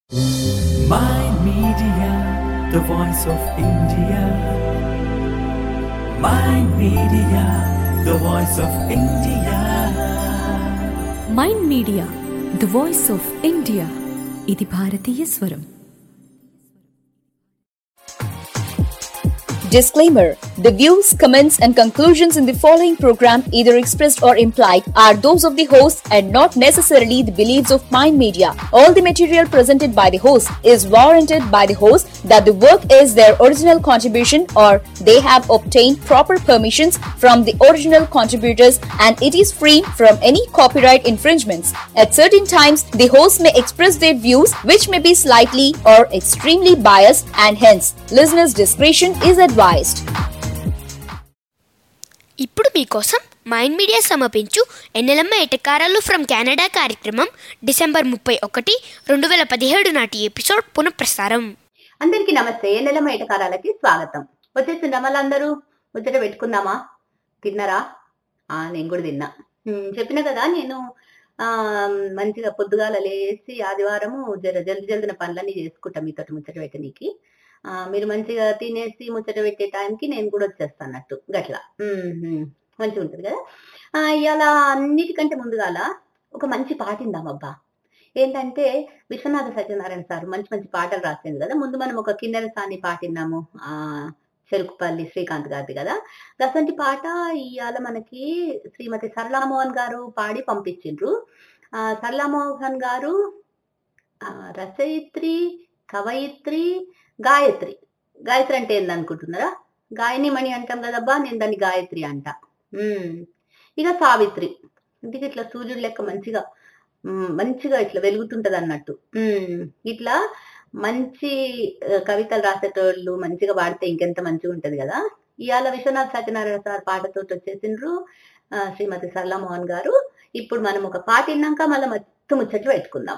My Media, the voice of India. My Media, the voice of India. Mind media the voice of India ఇది భారతీయ స్వరం Disclaimer The views, comments, and conclusions in the following program, either expressed or implied, are those of the host and not necessarily the beliefs of Mind Media. All the material presented by the host is warranted by the host that the work is their original contribution or they have obtained proper permissions from the original contributors and it is free from any copyright infringements. At certain times, the host may express their views which may be slightly or extremely biased and hence listeners' discretion is advised. ఇప్పుడు మీకోసం mind media సమర్పించు ఎన్నెలమ్మ ఎటకారాలు from Canada కార్యక్రమం December ముప్పై ఒకటి రెండు వేల పదిహేడు నాటి ఎపిసోడ్ పునఃప్రసారం అందరికీ నమస్తే నెల మేటకారాలకి స్వాగతం వచ్చేసిందా వాళ్ళందరూ ముచ్చట పెట్టుకుందామా తిన్నారా ఆ నేను కూడా తిన్నా ఉమ్, చెప్పిన కదా నేను ఆ మంచిగా పొద్దుగాల లేచి ఆదివారము జర జల్ది జల్దిన పనులన్నీ చేసుకుంటా మీతో ముచ్చట పెట్టనీకి ఆ మీరు మంచిగా తినేసి ముచ్చట పెట్టే టైంకి నేను కూడా వచ్చేస్తాను అన్నట్టు గట్లా ఉమ్, ఉమ్, మంచిగా ఉంటుంది కదా ఆ, ఇవాళ అన్నిటికంటే ముందుగాల ఒక మంచి పాట ఇందాం అబ్బా ఏంటంటే విశ్వనాథ సత్యనారాయణ సార్ మంచి మంచి పాటలు రాసింది కదా ముందు మనం ఒక కిన్నెర సాని పాట విన్నాము ఆ చెరుకుపల్లి శ్రీకాంత్ గారిది కదా అటువంటి పాట ఇవాళ మనకి శ్రీమతి సరళామోహన్ గారు పాడి పంపించిండ్రు ఆ సరళామోహన్ గారు ఆ, రచయిత్రి కవయిత్రి గాయత్రి గాయత్రి అంటే ఏంది అనుకుంటున్నారా గాయని మణి అంటాం కదబ్బా నేను దాన్ని గాయత్రి అంట ఉమ్. ఇక సావిత్రి ఇంటికి ఇట్లా సూర్యుడు లెక్క మంచిగా ఉమ్, మంచిగా ఇట్లా వెలుగుతుంటది అన్నట్టు ఉమ్, ఇట్లా మంచి ఆ, కవితలు రాసేటోళ్ళు మంచిగా పాడితే ఇంకెంత మంచిగా ఉంటది కదా ఇవాళ విశ్వనాథ్ సత్యనారాయణ సార్ పాటతో వచ్చేసిండ్రు ఆ, శ్రీమతి సరళమోహన్ గారు ఇప్పుడు మనం ఒక పాట విన్నాక మళ్ళీ మొత్తం ముచ్చట్లు పెట్టుకుందాం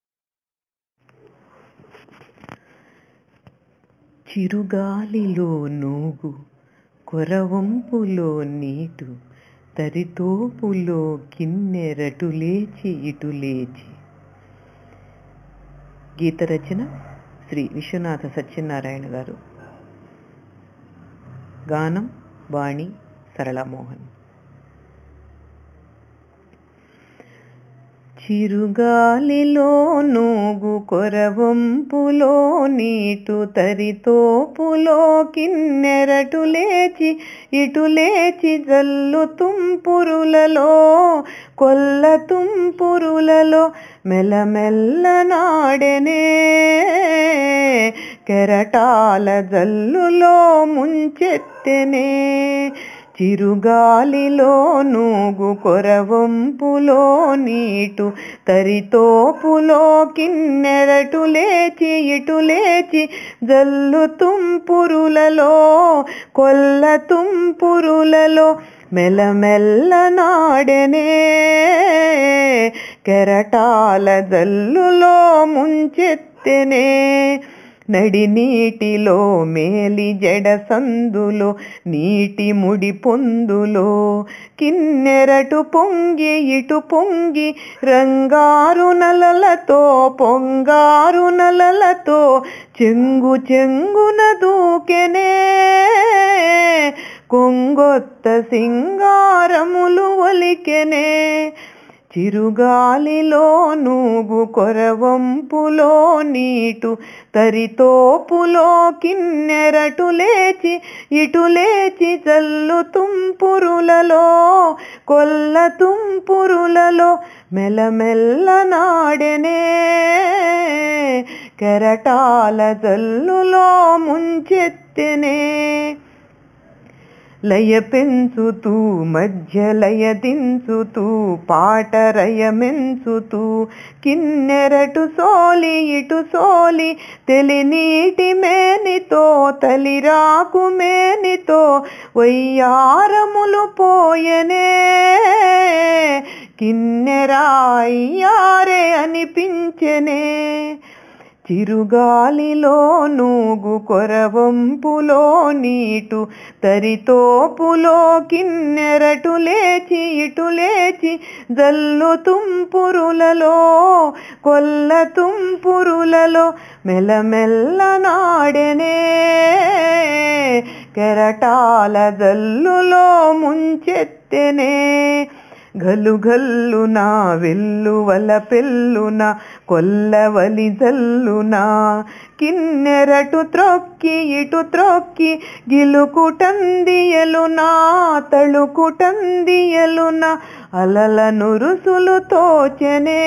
చిరుగాలిలో నూగు కొరవంపులో నీటు తరితోపులో కిన్నెరటు లేచి ఇటు లేచి గీత రచన శ్రీ విశ్వనాథ సత్యనారాయణ గారు గానం వాణి సరళమోహన్ చిరుగాలిలో నూగు కొరవంపులో నీటు తరితోపులో కిన్నెరటు లేచి ఇటు లేచి జల్లు తుంపురులలో కొల్ల తుంపురులలో మెల్లమెల్ల నాడెనే కెరటాల జల్లులో ముంచెత్తెనే చిరుగాలిలో నూగు కొరవంపులో నీటు తరితోపులో కిన్నెరటు లేచి ఇటు లేచి జల్లు తుంపురులలో కొల్ల తుంపురులలో మెల్లమెల్ల నాడెనే కెరటాల జల్లులో ముంచెత్తెనే నడి నీటిలో మేలి జడ సందులో నీటి ముడి పొందులో కిన్నెరటు పొంగి ఇటు పొంగి రంగారు నలలతో పొంగారు నలలతో చెంగు చెంగున దూకెనే కొంగొత్త సింగారములు ఒలికెనే చిరుగాలిలో నూగు కొరవంపులో నీటు తరితోపులో కిన్నెరటు లేచి ఇటు లేచి జల్లు తుంపురులలో కొల్ల తుంపురులలో మెల్లమెల్ల నాడెనే కెరటాల జల్లులో ముంచెత్తెనే లయ పెంచుతూ మధ్య లయ దించుతూ పాట రయమెంచుతూ కిన్నెరటు సోలి ఇటు సోలి తెలినీటి మేనితో తలిరాకు మేనితో వయ్యారములు పోయనే కిన్నెరాయ్యారే అనిపించెనే చిరుగాలిలో నూగు కొరవంపులో నీటు తరితోపులో కిన్నెరటు లేచి ఇటు లేచి జల్లు తుంపురులలో కొల్ల తుంపురులలో మెల్లమెల్ల నాడెనే కెరటాల జల్లులో ముంచెత్తెనే గలు గల్లున వెల్లువల పెళ్ళున కొల్లవలి జల్లున కిన్నెరటు త్రొక్కి ఇటు త్రొక్కి గిలుకుటందియలునా తళుకుటందియలున అలల నురుసులు తోచెనే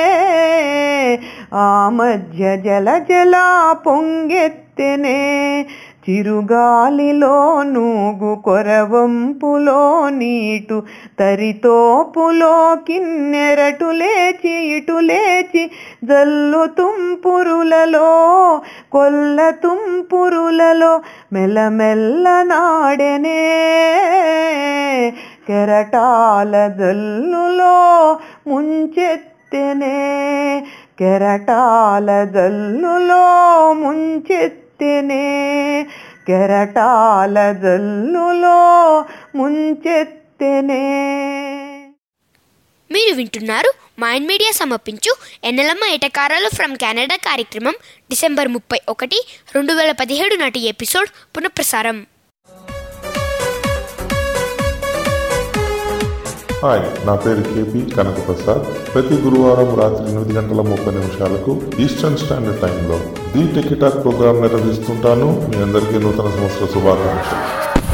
ఆ మధ్య జల జల పొంగెత్తెనే చిరుగాలిలో నూగు కొరవంపులో నీటు తరితోపులో కిన్నెరటు లేచి ఇటు లేచి జల్లు తుంపురులలో కొల్ల తుంపురులలో మెల్లమెల్ల నాడెనే కెరటాల జల్లులో ముంచెత్తెనే కెరటాల జల్లులో ముంచెత్తెనే కెరటాల జల్లులో ముంచెత్తెనే మీరు వింటున్నారు మైండ్ మీడియా సమర్పించు ఎన్నెలమ్మ ఎటకారాలు ఫ్రమ్ కెనడా కార్యక్రమం డిసెంబర్ ముప్పై ఒకటి రెండు వేల పదిహేడు నాటి ఎపిసోడ్ పునఃప్రసారం హాయ్ నా పేరు కేపీ కనకప్రసాద్ ప్రతి గురువారం రాత్రి ఎనిమిది గంటల ముప్పై నిమిషాలకు ఈస్టర్న్ స్టాండర్డ్ టైంలో ది టికెటాక్ ప్రోగ్రాం నిర్వహిస్తుంటాను మీ అందరికీ నూతన సంవత్సర శుభాకాంక్షలు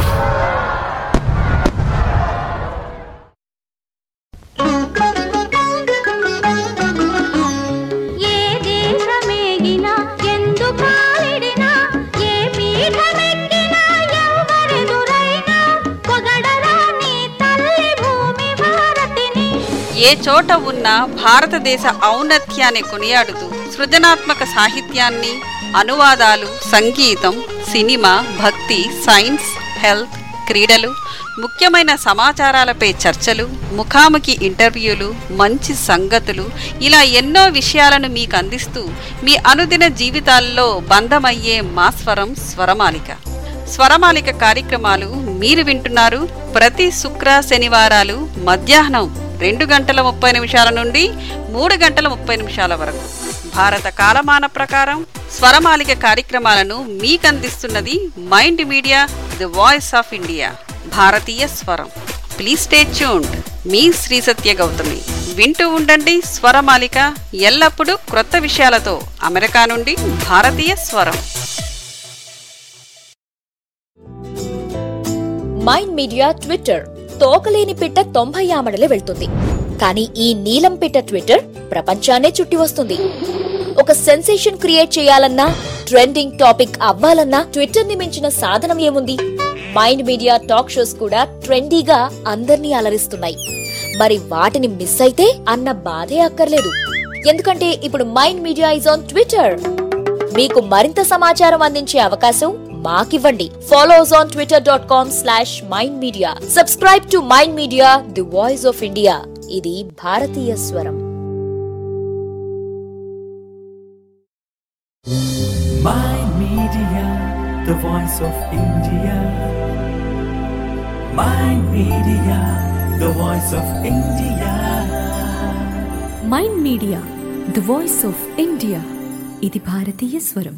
ఏ దేశమేగినా ఎందు కాలిడినా ఏ పీఠమెక్కినా ఎవరెదురైనా పొగడరా నీ తల్లి భూమి భారతిని ఏ చోట ఉన్న భారతదేశ ఔన్నత్యాన్ని కొనియాడుతూ సృజనాత్మక సాహిత్యాన్ని అనువాదాలు సంగీతం సినిమా భక్తి సైన్స్ హెల్త్ క్రీడలు ముఖ్యమైన సమాచారాలపై చర్చలు ముఖాముఖి ఇంటర్వ్యూలు మంచి సంగతులు ఇలా ఎన్నో విషయాలను మీకు అందిస్తూ మీ అనుదిన జీవితాల్లో బంధమయ్యే మా స్వరం స్వరమాలిక స్వరమాలిక కార్యక్రమాలు మీరు వింటున్నారు ప్రతి శుక్ర శనివారాలు మధ్యాహ్నం రెండు గంటల ముప్పై నిమిషాల నుండి మూడు గంటల ముప్పై నిమిషాల వరకు భారత కాలమాన ప్రకారం స్వరమాలిక కార్యక్రమాలను మీకందిస్తున్నది mind media the voice of India భారతీయ స్వరం ప్లీజ్ స్టే ట్యూన్డ్ మీ శ్రీ సత్య గౌతమి వింటూ ఉండండి స్వరమాలిక ఎల్లప్పుడూ క్రొత్త విషయాలతో అమెరికా నుండి భారతీయ స్వరం మైండ్ మీడియా ట్విట్టర్ తోకలేని పిట్ట తొంభై ఆమడలు వెళ్తుంది కానీ ఈ నీలం పిట్ట ట్విట్టర్ ప్రపంచాన్నే చుట్టి వస్తుంది ఒక సెన్సేషన్ క్రియేట్ చేయాలన్నా ట్రెండింగ్ టాపిక్ అవ్వాలన్నా ట్విట్టర్ ని మించిన సాధనం ఏముంది మైండ్ మీడియా టాక్ షోస్ కూడా ట్రెండీగా అందర్నీ అలరిస్తున్నాయి మరి వాటిని మిస్ అయితే అన్న బాధే అక్కర్లేదు ఎందుకంటే ఇప్పుడు mind media is on Twitter మీకు మరింత సమాచారం అందించే అవకాశం మాకివ్వండి follow us on Twitter dot com slash mind media subscribe to mind media the voice of India ఇది భారతీయ స్వరం Mind Media, the voice of India. Mind Media, the voice of India. Mind media the voice of India ఇది భారతీయ స్వరం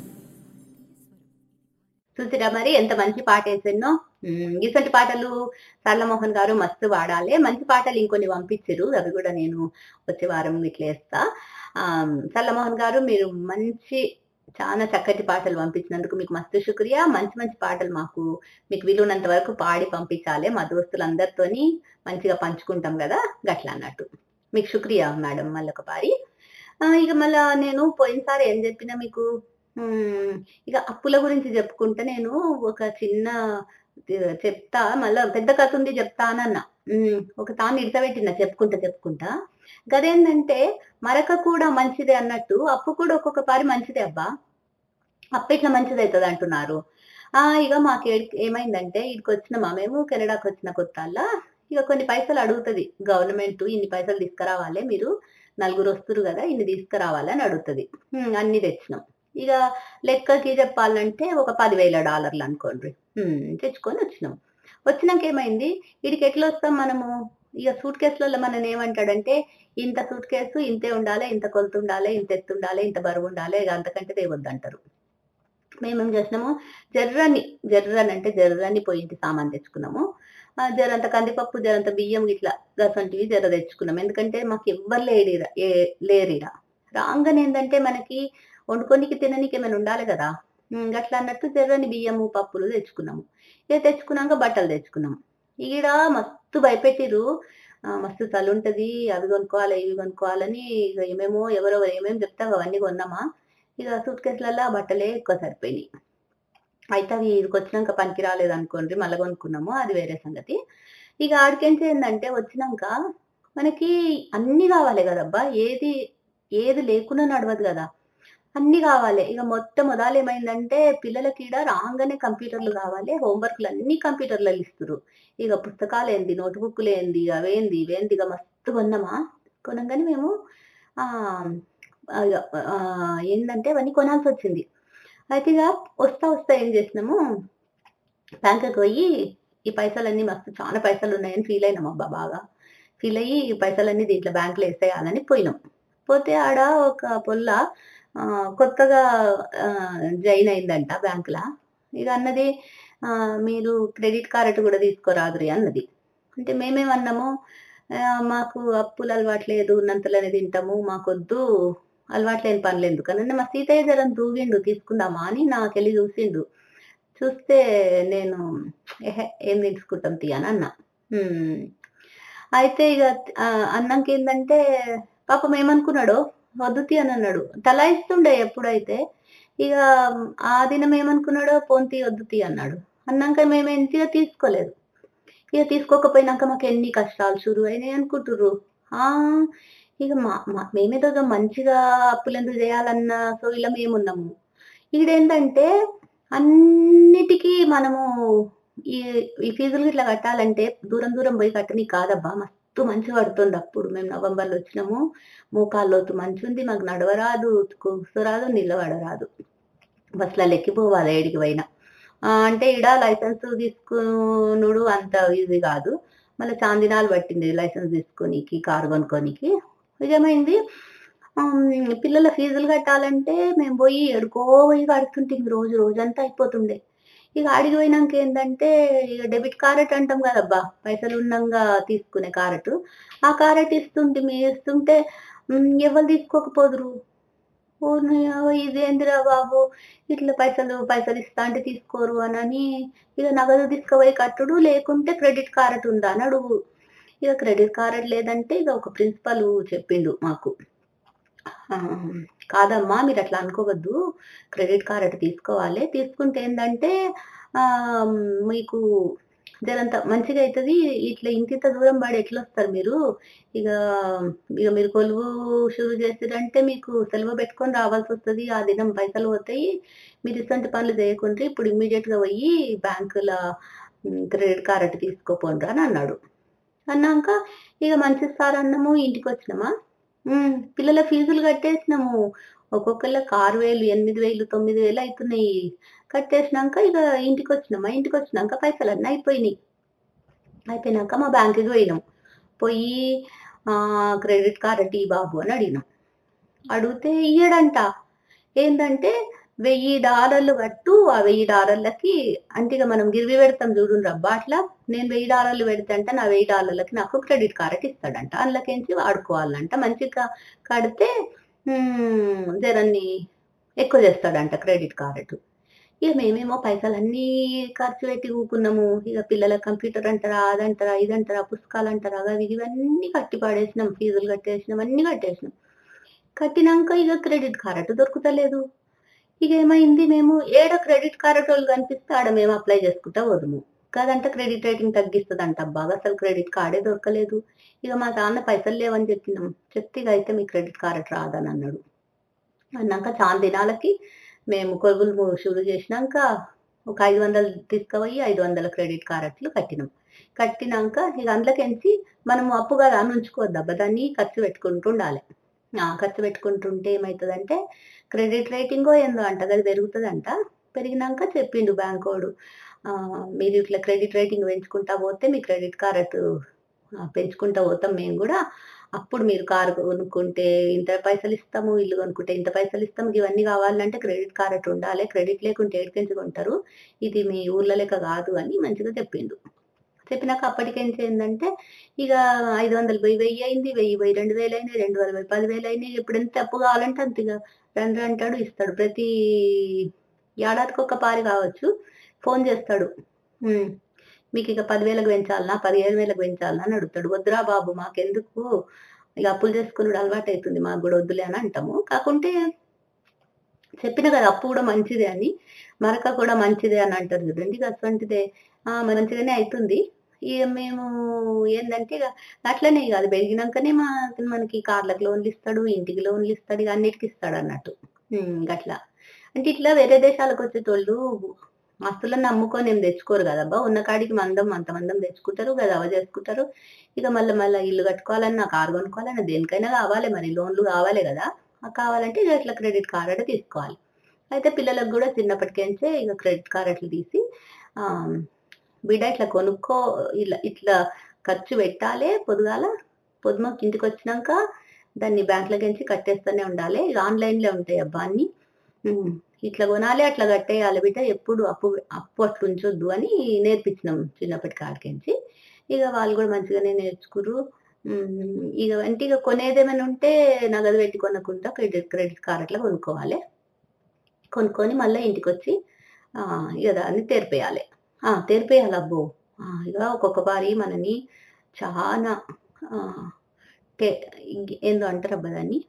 చూసిరా మరి ఎంత మంచి పాట వేసిన్నో ఉమ్, ఇటువంటి పాటలు సరళమోహన్ గారు మస్తు వాడాలి మంచి పాటలు ఇంకొన్ని పంపించారు అవి కూడా నేను వచ్చే వారం ఇట్లా వేస్తా ఆ, సరళమోహన్ గారు మీరు మంచి చాలా చక్కటి పాటలు పంపించినందుకు మీకు మస్తు శుక్రియా మంచి మంచి పాటలు మాకు మీకు వీలున్నంత వరకు పాడి పంపించాలి మా దోస్తులందరితోని మంచిగా పంచుకుంటాం కదా గట్లా అన్నట్టు మీకు శుక్రియా మేడం మళ్ళీ ఒక పారి ఆ, ఇక మళ్ళా నేను పోయినసారి ఏం చెప్పినా మీకు ఉమ్, ఇక అప్పుల గురించి చెప్పుకుంటే నేను ఒక చిన్న ది- చెప్తా మళ్ళా పెద్ద కథ ఉంది చెప్తానన్నా ఉమ్, ఒక తాను ఇడతబెట్టిన చెప్పుకుంటా చెప్పుకుంటా గదేంటంటే మరక కూడా మంచిదే అన్నట్టు అప్పు కూడా ఒక్కొక్క పారి మంచిదే అబ్బా అప్పు ఇట్లా మంచిది అవుతుంది అంటున్నారు ఆ ఇక మాకు ఏడ్- ఏమైందంటే ఇక్కడికి వచ్చినామా మేము కెనడాకి వచ్చిన కొత్తల్లా ఇక కొన్ని పైసలు అడుగుతుంది గవర్నమెంట్ ఇన్ని పైసలు తీసుకురావాలి మీరు నలుగురు వస్తురు కదా ఇన్ని తీసుకురావాలి అని అడుగుతుంది ఉమ్, అన్ని తెచ్చినాం ఇక లెక్కకి చెప్పాలంటే ఒక పదివేల డాలర్లు అనుకోండి ఉమ్, తెచ్చుకొని వచ్చినాం వచ్చినాక ఏమైంది వీడికి ఎట్లా వస్తాం మనము ఇక సూట్ కేసులలో మనం ఏమంటాడంటే ఇంత సూట్ కేసు ఇంతే ఉండాలి ఇంత కొలత ఉండాలి ఇంత ఎత్తు ఉండాలి ఇంత బరువు ఉండాలి ఇక అంతకంటే తేవద్దు అంటారు మేమేం చేసినాము జర్రని జర్రని అంటే జర్రని పోయింటి సామాన్ తెచ్చుకున్నాము ఆ, జరంత కందిపప్పు జరంత బియ్యం ఇట్లా గసంటివి జర తెచ్చుకున్నాం ఎందుకంటే మాకు ఎవ్వరు లేడిరా ఏ లేరిరా రాగానే ఏంటంటే మనకి వండుకోనికి తిననీకి ఏమైనా ఉండాలి కదా ఉమ్, గట్లా అన్నట్టు జర్రని బియ్యము పప్పులు తెచ్చుకున్నాము ఇక తెచ్చుకున్నాక బట్టలు తెచ్చుకున్నాము ఈడ మస్తు భయపెట్టిర్రు ఆ, మస్తు చలి ఉంటది అవి కొనుక్కోవాలి ఇవి కొనుక్కోవాలని ఇక ఏమేమో ఎవరెవరు ఏమేమి చెప్తావు అవన్నీ కొన్నామా ఇక సూట్ కేసులలో ఆ బట్టలే ఎక్కువ సరిపోయినాయి అయితే అవి ఇక్కడికి వచ్చినాక పనికి రాలేదు అనుకోండి మళ్ళీ కొనుక్కున్నాము అది వేరే సంగతి ఇక ఆడికెంచి ఏంటంటే వచ్చినాక మనకి అన్ని కావాలి కదబ్బా ఏది ఏది లేకుండా నడవదు కదా అన్ని కావాలి ఇక మొత్తం మొదలు ఏమైందంటే పిల్లలకి ఈడ రాగానే కంప్యూటర్లు కావాలి హోంవర్క్లు అన్ని కంప్యూటర్లలో ఇస్తారు ఇక పుస్తకాలు ఏంది నోట్బుక్లు ఏంది అవేంది ఇవేంది ఇక మస్తు కొన్నామా కొనగానే మేము ఆ ఆ, ఇక, ఆ, ఏంటంటే అవన్నీ కొనాల్సి వచ్చింది అయితే ఇక వస్తా వస్తా ఏం చేసినాము బ్యాంకుకి పోయి ఈ పైసలన్నీ మస్తు చాలా పైసలు ఉన్నాయని ఫీల్ అయినాం అబ్బా బాగా ఫీల్ అయ్యి ఈ పైసలన్నీ దీంట్లో బ్యాంకులో వేసేయాలని పోయినాం పోతే ఆడ ఒక పొల్ల ఆ, కొత్తగా జాయిన్ అయిందంట బ్యాంకులా ఇక అన్నది ఆ, మీరు క్రెడిట్ కార్డు కూడా తీసుకోరాదురి అన్నది అంటే మేమేమన్నాము ఆ, మాకు అప్పులు అలవాట్లేదు ఉన్నంతలోనే తింటాము మాకొద్దు అలవాట్లేని పనులు ఎందుకు అని మా సీతయ్య జరం దూగిండు తీసుకుందామా అని నాకెళ్ళి చూసిండు చూస్తే నేను ఏహే ఏం తీసుకుంటాం తీ అని అన్నా "హ్మ్." అయితే ఇక ఆ, అన్నంకి ఏంటంటే పాపం ఏమనుకున్నాడో వద్దు తీ అని అన్నాడు తలా ఇస్తుండే ఎప్పుడైతే ఇక ఆ దినం ఏమనుకున్నాడో పోంతి వద్దు తీ అన్నాడు అన్నాక మేము ఎంతగా తీసుకోలేదు ఇక తీసుకోకపోయినాక మాకు ఎన్ని కష్టాలు షురు అయినాయి అనుకుంటుర్రు ఆ ఇక మా మా- మేమేదో ఇక మంచిగా అప్పులు ఎందుకు చేయాలన్న సో ఇలా మేమున్నాము ఈడేంటంటే అన్నిటికీ మనము ఈ ఈ ఫీజులు ఇట్లా కట్టాలంటే దూరం దూరం పోయి కట్టని కాదబ్బా మస్తు మంచి పడుతుంది అప్పుడు మేము నవంబర్లో వచ్చినాము మోకాల్లోతు మంచి ఉంది మాకు నడవరాదు కూర్చోరాదు నిలబడరాదు బస్సులలో ఎక్కిపోవాలి ఏడికి పోయినా ఆ, అంటే ఈడ లైసెన్స్ తీసుకునుడు అంత ఈజీ కాదు మళ్ళీ చాందినాలు పట్టింది లైసెన్స్ తీసుకోనికి కారు కొనుక్కోనికి నిజమైంది ఆమ్, పిల్లల ఫీజులు కట్టాలంటే మేము పోయి ఎడుకో పోయి కడుతుంటే రోజు రోజంతా అయిపోతుండే ఇక ఆడికి పోయినాక ఏంటంటే ఇక డెబిట్ కార్డ్ అంటాం కదబ్బా పైసలు ఉండంగా తీసుకునే కార్డు ఆ కార్డ్ ఇస్తుంటే మీ ఇస్తుంటే ఉమ్, ఎవరు తీసుకోకపోదురు ఓ నీ- ఇదేందిరా బాబు ఇట్లా పైసలు పైసలు ఇస్తా అంటే తీసుకోరు అని ఇక నగదు తీసుకుపోయి కట్టుడు లేకుంటే క్రెడిట్ కార్డ్ ఉందా అని అడుగు ఇక క్రెడిట్ కార్డ్ లేదంటే ఇక ఒక ప్రిన్సిపల్ చెప్పిండు మాకు ఆ, కాదమ్మా మీరు అట్లా అనుకోవద్దు క్రెడిట్ కార్డ్ తీసుకోవాలి తీసుకుంటే ఏంటంటే ఆ, మీకు జరంత మంచిగా అవుతుంది ఇట్లా ఇంతింత దూరం పడి ఎట్లా వస్తారు మీరు ఇక ఇక మీరు కొలువు షురు చేసిరంటే మీకు సెలవు పెట్టుకొని రావాల్సి వస్తుంది ఆ దినం పైసలు పోతాయి మీరు ఇటువంటి పనులు చేయకుండా ఇప్పుడు ఇమ్మీడియట్ గా పోయి బ్యాంకుల క్రెడిట్ కార్డ్ తీసుకోపోండి అని అన్నాడు అన్నాక ఇక మంచి సార్ అన్నాము ఇంటికి వచ్చినామా ఉమ్, పిల్లల ఫీజులు కట్టేసినాము ఒక్కొక్కళ్ళకి ఆరు వేలు ఎనిమిది వేలు తొమ్మిది వేలు అవుతున్నాయి కట్టేసినాక ఇక ఇంటికి వచ్చినామా ఇంటికి వచ్చినాక పైసలు అన్నీ అయిపోయినాయి అయిపోయినాక మా బ్యాంకుకి పోయినాం పోయి ఆ, క్రెడిట్ కార్డ్ ఈ బాబు అని అడిగినాం అడిగితే ఇయ్యడంట ఏంటంటే వెయ్యి డాలర్లు కట్టు ఆ వెయ్యి డాలర్లకి అంటే ఇక మనం గిరివి పెడతాం చూడు రబ్బా అట్లా నేను వెయ్యి డాలర్లు పెడితే అంటే నా వెయ్యి డాలర్లకి నాకు క్రెడిట్ కార్డ్ ఇస్తాడంట అందులోకించి వాడుకోవాలంట మంచిగా కడితే ఉమ్, జరన్ని ఎక్కువ చేస్తాడంట క్రెడిట్ కార్డు ఇక మేమేమో పైసలు అన్నీ ఖర్చు పెట్టి ఊకున్నాము ఇక పిల్లల కంప్యూటర్ అంటారా అదంటారా ఇదంటారా పుస్తకాలు అంటారా అవి ఇవన్నీ కట్టి పాడేసినాం ఫీజులు కట్టేసినాం అన్ని కట్టేసినాం కట్టినాక ఇక క్రెడిట్ కార్డు దొరుకుతలేదు ఇక ఏమైంది మేము ఏడ క్రెడిట్ కార్డు వాళ్ళు కనిపిస్తే ఆడ మేము అప్లై చేసుకుంటా పోదుము కాదంటే క్రెడిట్ రేటింగ్ తగ్గిస్తుంది బాగా అసలు క్రెడిట్ కార్డే దొరకలేదు ఇక మా నాన్న పైసలు లేవని చెప్పినాం చెప్తే ఇక అయితే మీ క్రెడిట్ కార్డు రాదని అన్నాడు అన్నాక చాలా దినాలకి మేము కొలువులు షురు చేసినాక ఒక ఐదు వందలు తీసుకుపోయి ఐదు వందల క్రెడిట్ కార్డులు కట్టినాం కట్టినాక ఇక అందులోకించి మనము అప్పు కదా అని ఉంచుకోవద్దు అబ్బా దాన్ని ఖర్చు పెట్టుకుంటూ ఉండాలి ఆ, ఖర్చు పెట్టుకుంటుంటే ఏమవుతుందంటే క్రెడిట్ రేటింగో ఏందో అంట అది పెరుగుతుందంట పెరిగినాక చెప్పిండు బ్యాంక్ వాడు ఆ, మీరు ఇట్లా క్రెడిట్ రేటింగ్ పెంచుకుంటా పోతే మీ క్రెడిట్ కార్డ్ పెంచుకుంటా పోతాం మేము కూడా అప్పుడు మీరు కారు కొనుక్కుంటే ఇంత పైసలు ఇస్తాము ఇల్లు కొనుక్కుంటే ఇంత పైసలు ఇస్తాము ఇవన్నీ కావాలంటే క్రెడిట్ కార్డ్ ఉండాలి క్రెడిట్ లేకుంటే ఏడికెంచి కొంటారు ఇది మీ ఊర్లో లెక్క కాదు అని మంచిగా చెప్పిండు చెప్పినాక అప్పటికేంచి ఏంటంటే ఇక ఐదు వందలు పోయి వెయ్యి అయింది వెయ్యి పోయి రెండు వేలు అయినాయి రెండు వేల పోయి పదివేలు అయినాయి ఇప్పుడు ఎంత అప్పు కావాలంటే అంత ఇక రండి అంటాడు ఇస్తాడు ప్రతి ఏడాదికి ఒక పారి కావచ్చు ఫోన్ చేస్తాడు "ఉమ్, మీకు ఇక పదివేలకు పెంచాలనా పదిహేను వేలకు పెంచాలనా అని అడుగుతాడు వద్దురా బాబు మాకెందుకు ఇక అప్పులు చేసుకుని అలవాటు అవుతుంది మాకు కూడా వద్దులే అని అంటాము కాకుంటే చెప్పిన కదా అప్పు కూడా మంచిదే అని మరక కూడా మంచిదే అని అంటారు చూడండి ఇక అటువంటిదే ఆ, మంచిగానే అవుతుంది ఇక మేము ఏంటంటే ఇక అట్లనే ఇక అది పెరిగినాకనే మా మనకి కార్లకు లోన్లు ఇస్తాడు ఇంటికి లోన్లు ఇస్తాడు ఇక అన్నిటికి ఇస్తాడు అన్నట్టు ఉమ్, గట్లా అంటే ఇట్లా వేరే దేశాలకు వచ్చేటోళ్ళు ఆస్తులను నమ్ముకొని ఏం తెచ్చుకోరు కదబ్బా ఉన్న కాడికి మందం అంత మందం తెచ్చుకుంటారు కదా అవ చేసుకుంటారు ఇక మళ్ళీ మళ్ళీ ఇల్లు కట్టుకోవాలన్నా కారు కొనుక్కోవాలన్నా దేనికైనా కావాలి మరి లోన్లు కావాలి కదా ఆ కావాలంటే ఇక ఇట్లా క్రెడిట్ కార్డ్ అంటే తీసుకోవాలి అయితే పిల్లలకు కూడా చిన్నప్పటికేంచే ఇక క్రెడిట్ కార్డ్ అట్లా తీసి ఆ, బిడ్డ ఇట్లా కొనుక్కో ఇలా ఇట్లా ఖర్చు పెట్టాలి పొద్దుగాల పొద్దుమకి ఇంటికి వచ్చినాక దాన్ని బ్యాంకులకించి కట్టేస్తూనే ఉండాలి ఇక ఆన్లైన్లో ఉంటాయి అబ్బా అన్ని ఉమ్, ఇట్లా కొనాలి అట్లా కట్టేయాలి బిడ్డ ఎప్పుడు అప్పు అప్పు అట్లా ఉంచొద్దు అని నేర్పించినాం చిన్నప్పటి కాడికించి ఇక వాళ్ళు కూడా మంచిగానే నేర్చుకురు ఉమ్, ఇక అంటే ఇక కొనేది ఏమైనా ఉంటే నగదు పెట్టి కొనకుండా క్రెడిట్ క్రెడిట్ కార్డ్ అట్లా కొనుక్కోవాలి కొనుక్కొని మళ్ళీ ఇంటికి వచ్చి ఆ, ఇక దాన్ని తెరిపేయాలి ఆ, తెరిపేయాలి అబ్బో ఆ, ఇక ఒక్కొక్క పారి మనని చాలా ఆ, టె- ఏందో అంటారు అబ్బా దాన్ని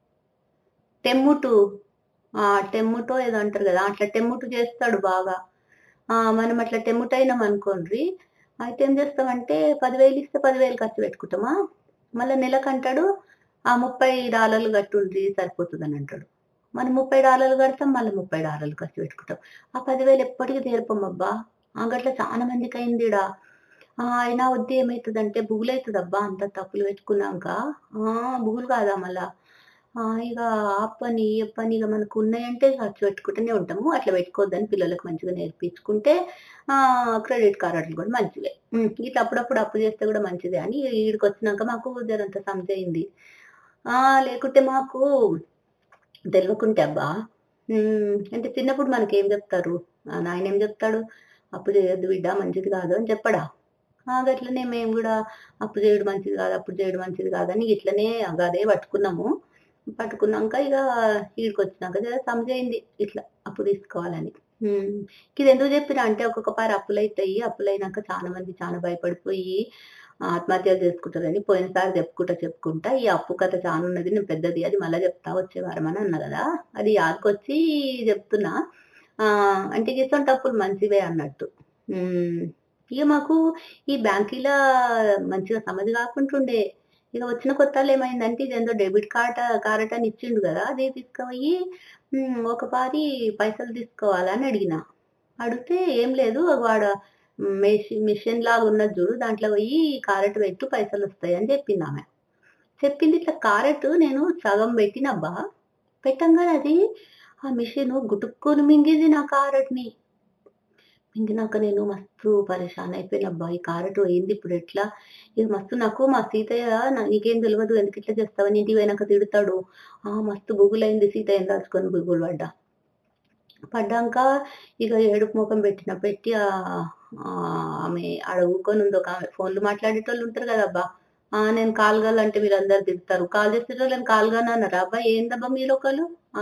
టెమ్ముటు ఆ టెమ్ముటో ఏదో అంటారు కదా అట్లా టెమ్ముటు చేస్తాడు బాగా ఆ మనం అట్లా టెమ్ముట్ అయినాం అనుకోండి అయితే ఏం చేస్తామంటే పదివేలు ఇస్తే పదివేలు ఖర్చు పెట్టుకుంటామా మళ్ళీ నెలకు అంటాడు ఆ ముప్పై డాలర్లు కట్టుండ్రి సరిపోతుంది అని అంటాడు మనం ముప్పై డాలర్లు కడతాం మళ్ళీ ముప్పై డాలర్లు ఖర్చు పెట్టుకుంటాం ఆ పదివేలు ఎప్పటికీ తీర్పం అబ్బా ఆ గట్ల చాలా మందికి అయిందిడా ఆ అయినా వద్దు ఏమవుతుందంటే బుగులు అవుతుంది అబ్బా అంత తప్పులు పెట్టుకున్నాక ఆ బుగులు కాదా మళ్ళా ఆ ఇక ఆ పని ఈ పని ఇక మనకు ఉన్నాయంటే ఖర్చు పెట్టుకుంటూనే ఉంటాము అట్లా పెట్టుకోవద్దని పిల్లలకు మంచిగా నేర్పించుకుంటే ఆ క్రెడిట్ కార్డులు కూడా మంచివే ఉమ్, ఇట్లా అప్పుడప్పుడు అప్పు చేస్తే కూడా మంచిదే అని ఈడికి వచ్చినాక మాకు జరంత సమజైంది ఆ లేకుంటే మాకు తెలియకుంటే అబ్బా ఉమ్, అంటే చిన్నప్పుడు మనకి ఏం చెప్తారు ఆ నాయన ఏం చెప్తాడు అప్పు చేయొద్దు బిడ్డ మంచిది కాదు అని చెప్పడా ఆ గట్లనే మేము కూడా అప్పు చేయడం మంచిది కాదు అప్పు చేయడం మంచిది కాదని ఇట్లనే అదే పట్టుకున్నాము పట్టుకున్నాక ఇక ఈడికి వచ్చినాక జర సమజైంది ఇట్లా అప్పు తీసుకోవాలని ఉమ్, ఇది ఎందుకు చెప్పిన అంటే ఒక్కొక్క పారి అప్పులు అవుతాయి అప్పులు అయినాక చాలా మంది చాలా భయపడిపోయి ఆత్మహత్యలు చేసుకుంటారని పోయినసారి చెప్పుకుంటా చెప్పుకుంటా ఈ అప్పు కథ చాలా ఉన్నది నేను పెద్దది అది మళ్ళీ చెప్తా వచ్చే వారం అని అన్నా కదా అది యాదకొచ్చి చెప్తున్నా ఆ అంటే ఇటువంటి అప్పులు మంచివే అన్నట్టు ఉమ్, ఇక మాకు ఈ బ్యాంకీలో మంచిగా సమజ్ కాకుంటుండే ఇక వచ్చిన కొత్తలో ఏమైందంటే ఇదేందో డెబిట్ కార్డ్ కార్డ్ అని ఇచ్చిండు కదా అది తీసుకుపోయి ఉమ్, ఒక పారి పైసలు తీసుకోవాలని అడిగిన అడిగితే ఏం లేదు వాడు మెషిన్ మిషన్ లాగా ఉన్నది చూడు దాంట్లో పోయి కారెట్ పెట్టు పైసలు వస్తాయి అని చెప్పింది ఆమె చెప్పింది ఇట్లా కారెట్ నేను సగం పెట్టినబ్బా పెట్టంగానే అది ఆ మిషన్ గుటుక్కుని మింగింది నా కారెట్ని మింగినాక నేను మస్తు పరేషాన్ అయిపోయినబ్బా ఈ కారెట్ పోయింది ఇప్పుడు ఎట్లా ఇది మస్తు నాకు మా సీతయ్య నా- నీకేం తెలియదు ఎందుకు ఇట్లా చేస్తావని ఇంటికి పోయినాక తిడతాడు ఆ మస్తు బుగులైంది సీతయ్య దాచుకొని బుగులు పడ్డా పడ్డాక ఇక ఏడుపు ముఖం పెట్టిన పెట్టి ఆ ఆ, ఆమె ఆడ ఊకొని ఉంది ఒక ఆమె ఫోన్లు మాట్లాడేటోళ్ళు ఉంటారు కదబ్బా ఆ నేను కాల్గాలు అంటే మీరు అందరు తిడతారు కాల్ చేసేటోళ్ళు నేను కాల్గాను అన్నారు అబ్బా ఏందబ్బా మీరు ఒకళ్ళు ఆ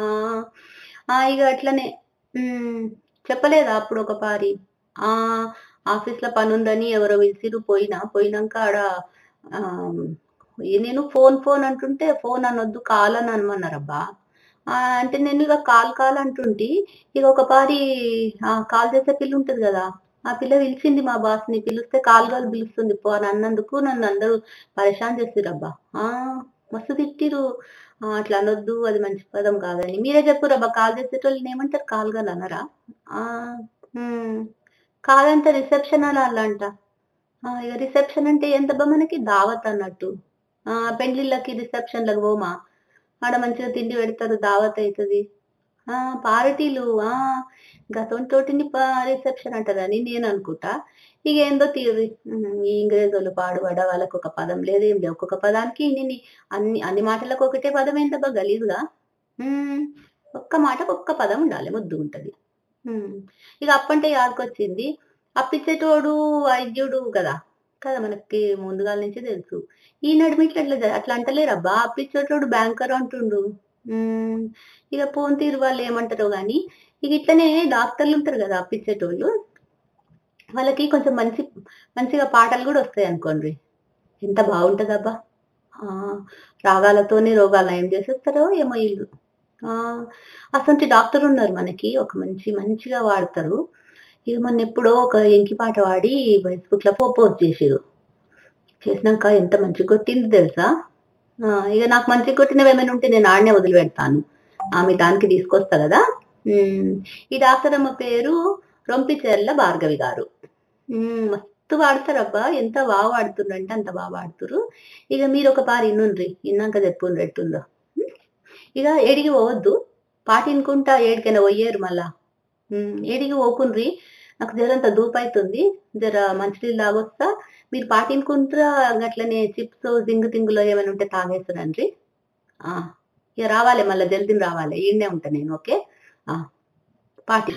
ఆ, ఇక అట్లనే ఉమ్, చెప్పలేదా అప్పుడు ఒక పారి ఆ ఆఫీస్ లో పని ఉందని ఎవరో పిలిచిరు పోయినా పోయినాక ఆడ ఆ, ఈ నేను ఫోన్ ఫోన్ అంటుంటే ఫోన్ అనొద్దు కాల్ అని అనమన్నారబ్బా ఆ, అంటే నేను ఇక కాల్ కాల్ అంటుంటి ఇక ఒక పారి ఆ కాల్ చేసే పిల్ల ఉంటది కదా ఆ పిల్ల పిలిచింది మా బాస్ ని పిలిస్తే కాల్ కాల్ పిలుస్తుంది పో అని అన్నందుకు నన్ను అందరూ పరేషాన్ చేసిరబ్బా ఆ మస్తు తిట్టిరు ఆ, అట్లా అనొద్దు అది మంచి పదం కాదని మీరే చెప్పురు అబ్బా కాల్ చేసేటోళ్ళని ఏమంటారు కాల్ కాల్ అన్నారా ఆ ఉమ్, కాదంటే రిసెప్షన్ అలా అలా అంట ఆ, ఇక రిసెప్షన్ అంటే ఎంతబ్బా మనకి దావత్ అన్నట్టు ఆ పెండ్లిళ్ళకి రిసెప్షన్లకు పోమా ఆడ మంచిగా తిండి పెడతారు దావత్ అవుతుంది ఆ పార్టీలు ఆ గతంతోటిని రిసెప్షన్ అంటారని నేను అనుకుంటా ఇక ఏందో తీరు ఈ ఇంగ్రేజ్ వాళ్ళు పాడుపడ వాళ్ళకి ఒక పదం లేదు ఏం లేదు ఒక్కొక్క పదానికి ఇన్ని అన్ని అన్ని మాటలకు ఒకటే పదం ఏంటబ్బా గలీజ్గా ఉమ్, ఒక్క మాటకు ఒక్క పదం ఉండాలి ముద్దు ఉంటది ఉమ్, ఇక అప్పంటే యాదకొచ్చింది అప్పిచ్చేటోడు వైద్యుడు కదా కదా మనకి ముందుగాల నుంచి తెలుసు ఈ నడిమిట్లు అట్లా జ- అట్లా అంటలేరబ్బా అప్పిచ్చేటోడు బ్యాంకర్ అంటుండు ఉమ్, ఇక పోన్ తీరు వాళ్ళు ఏమంటారో గాని ఇక ఇట్లనే డాక్టర్లు ఉంటారు కదా అప్పిచ్చేటోళ్ళు వాళ్ళకి కొంచెం మంచి మంచిగా పాటలు కూడా వస్తాయి అనుకోండి ఎంత బాగుంటదబ్బా ఆ, రాగాలతోనే రోగాలు నయం చేసేస్తారో ఏమో వీళ్ళు ఆ, అసలు డాక్టర్ ఉన్నారు మనకి ఒక మంచి మంచిగా వాడతారు ఇక మొన్న ఎప్పుడో ఒక ఎంకి పాట వాడి ఫేస్బుక్ లో పోస్ట్ చేసారు చేసినాక ఎంత మంచిగా కొట్టింది తెలుసా ఆ, ఇక నాకు మంచిగా కొట్టినవి ఏమైనా ఉంటే నేను ఆడనే వదిలిపెడతాను ఆమె దానికి తీసుకొస్తా కదా ఉమ్, ఈ డాక్టర్ అమ్మ పేరు రొంపిచెర్ల భార్గవి గారు ఉమ్, మస్తు వాడతారబ్బా ఎంత బాగా వాడుతున్నారు అంటే అంత బాగా వాడుతురు ఇక మీరు ఒక పారి ఇన్నుండ్రి ఇన్నాక చెప్పుండ్రి ఎట్టుందో ఉమ్, ఇక ఏడికి పోవద్దు పాట ఇనుకుంటా ఏడికైనా పోయేరు మళ్ళా ఉమ్, ఏడికి పోకుండ్రి నాకు జరంత దూపు అవుతుంది జర మంచినీళ్ళు తాగొస్తా మీరు పాటించుకుంటారా అట్లనే చిప్స్ జింగు తింగులో ఏమైనా ఉంటే తాగేస్తానండ్రి ఆ ఇక రావాలి మళ్ళీ జల్దీ రావాలి ఈడనే ఉంటా నేను ఓకే ఆ పాటి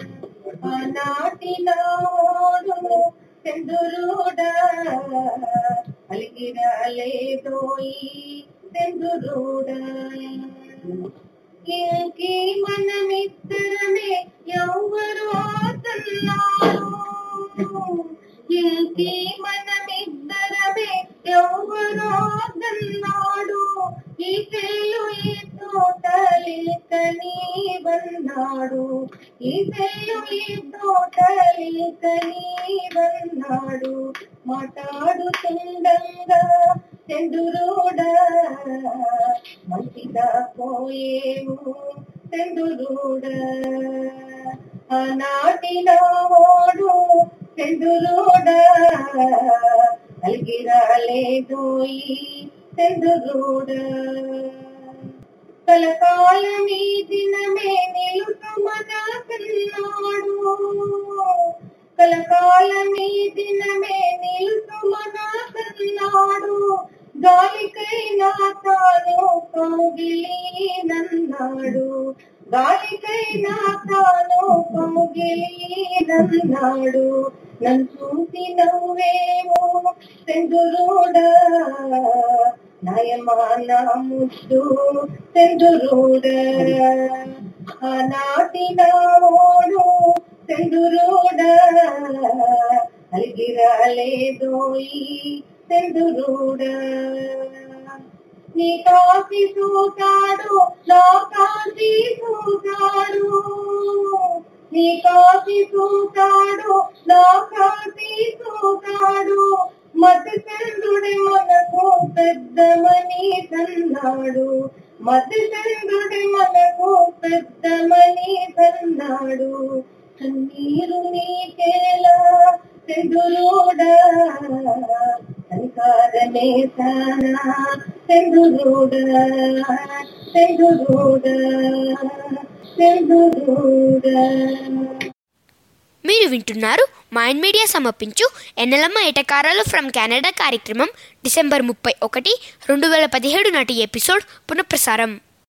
ఇంకి మనమిద్దరమే ఎవరు ఆతన్నాడు ఇంకి మనమిద్దరమే ఎవరు ఆతన్నాడు ఈ చెల్లు ఈ తోటలికని వన్నాడు ఈ చెల్లు ఈ తోటలికని వన్నాడు మాట్లాడుతుండగా చంద్రుడా మంచిగా పోయేవు చంద్రుడా ఆనాటిలో ఓడు చంద్రుడా కలిగి రాలేదోయి చంద్రుడా కలకాలమీ దినమే నిలుసుమనాడు కలకాలమీ దినమే నిలుసుమనాడు గాలికైనా తాను కౌగిలి నన్నాడు గాలికైనా తాను కౌగిలి నన్నాడు నన్ను చూసి నవ్వేమో సెందురుడా నయమాన ముద్దు సెందురుడా ఆనాటి నాడు సెందురుడా అలిగిరాలేదోయి సెందురుడా నీ కాసి చూతాడు నా కాసి చూతాడు నీ కాసి చూతాడు నా కాసి చూతాడు మతి చంద్రుడి మనకు పెద్దమని తన్నాడు మతి చంద్రుడి మనకు పెద్దమని తన్నాడు కన్నీరు నీకేలా చంద్రుడా సంకారమే సానా చంద్రుడా చంద్రుడా చంద్రుడా మీరు వింటున్నారు మైండ్ మీడియా సమర్పించు ఎన్నెలమ్మ ఎటకారాలు ఫ్రమ్ కెనడా కార్యక్రమం డిసెంబర్ ముప్పై ఒకటి రెండు వేల పదిహేడు నాటి ఎపిసోడ్ పునఃప్రసారం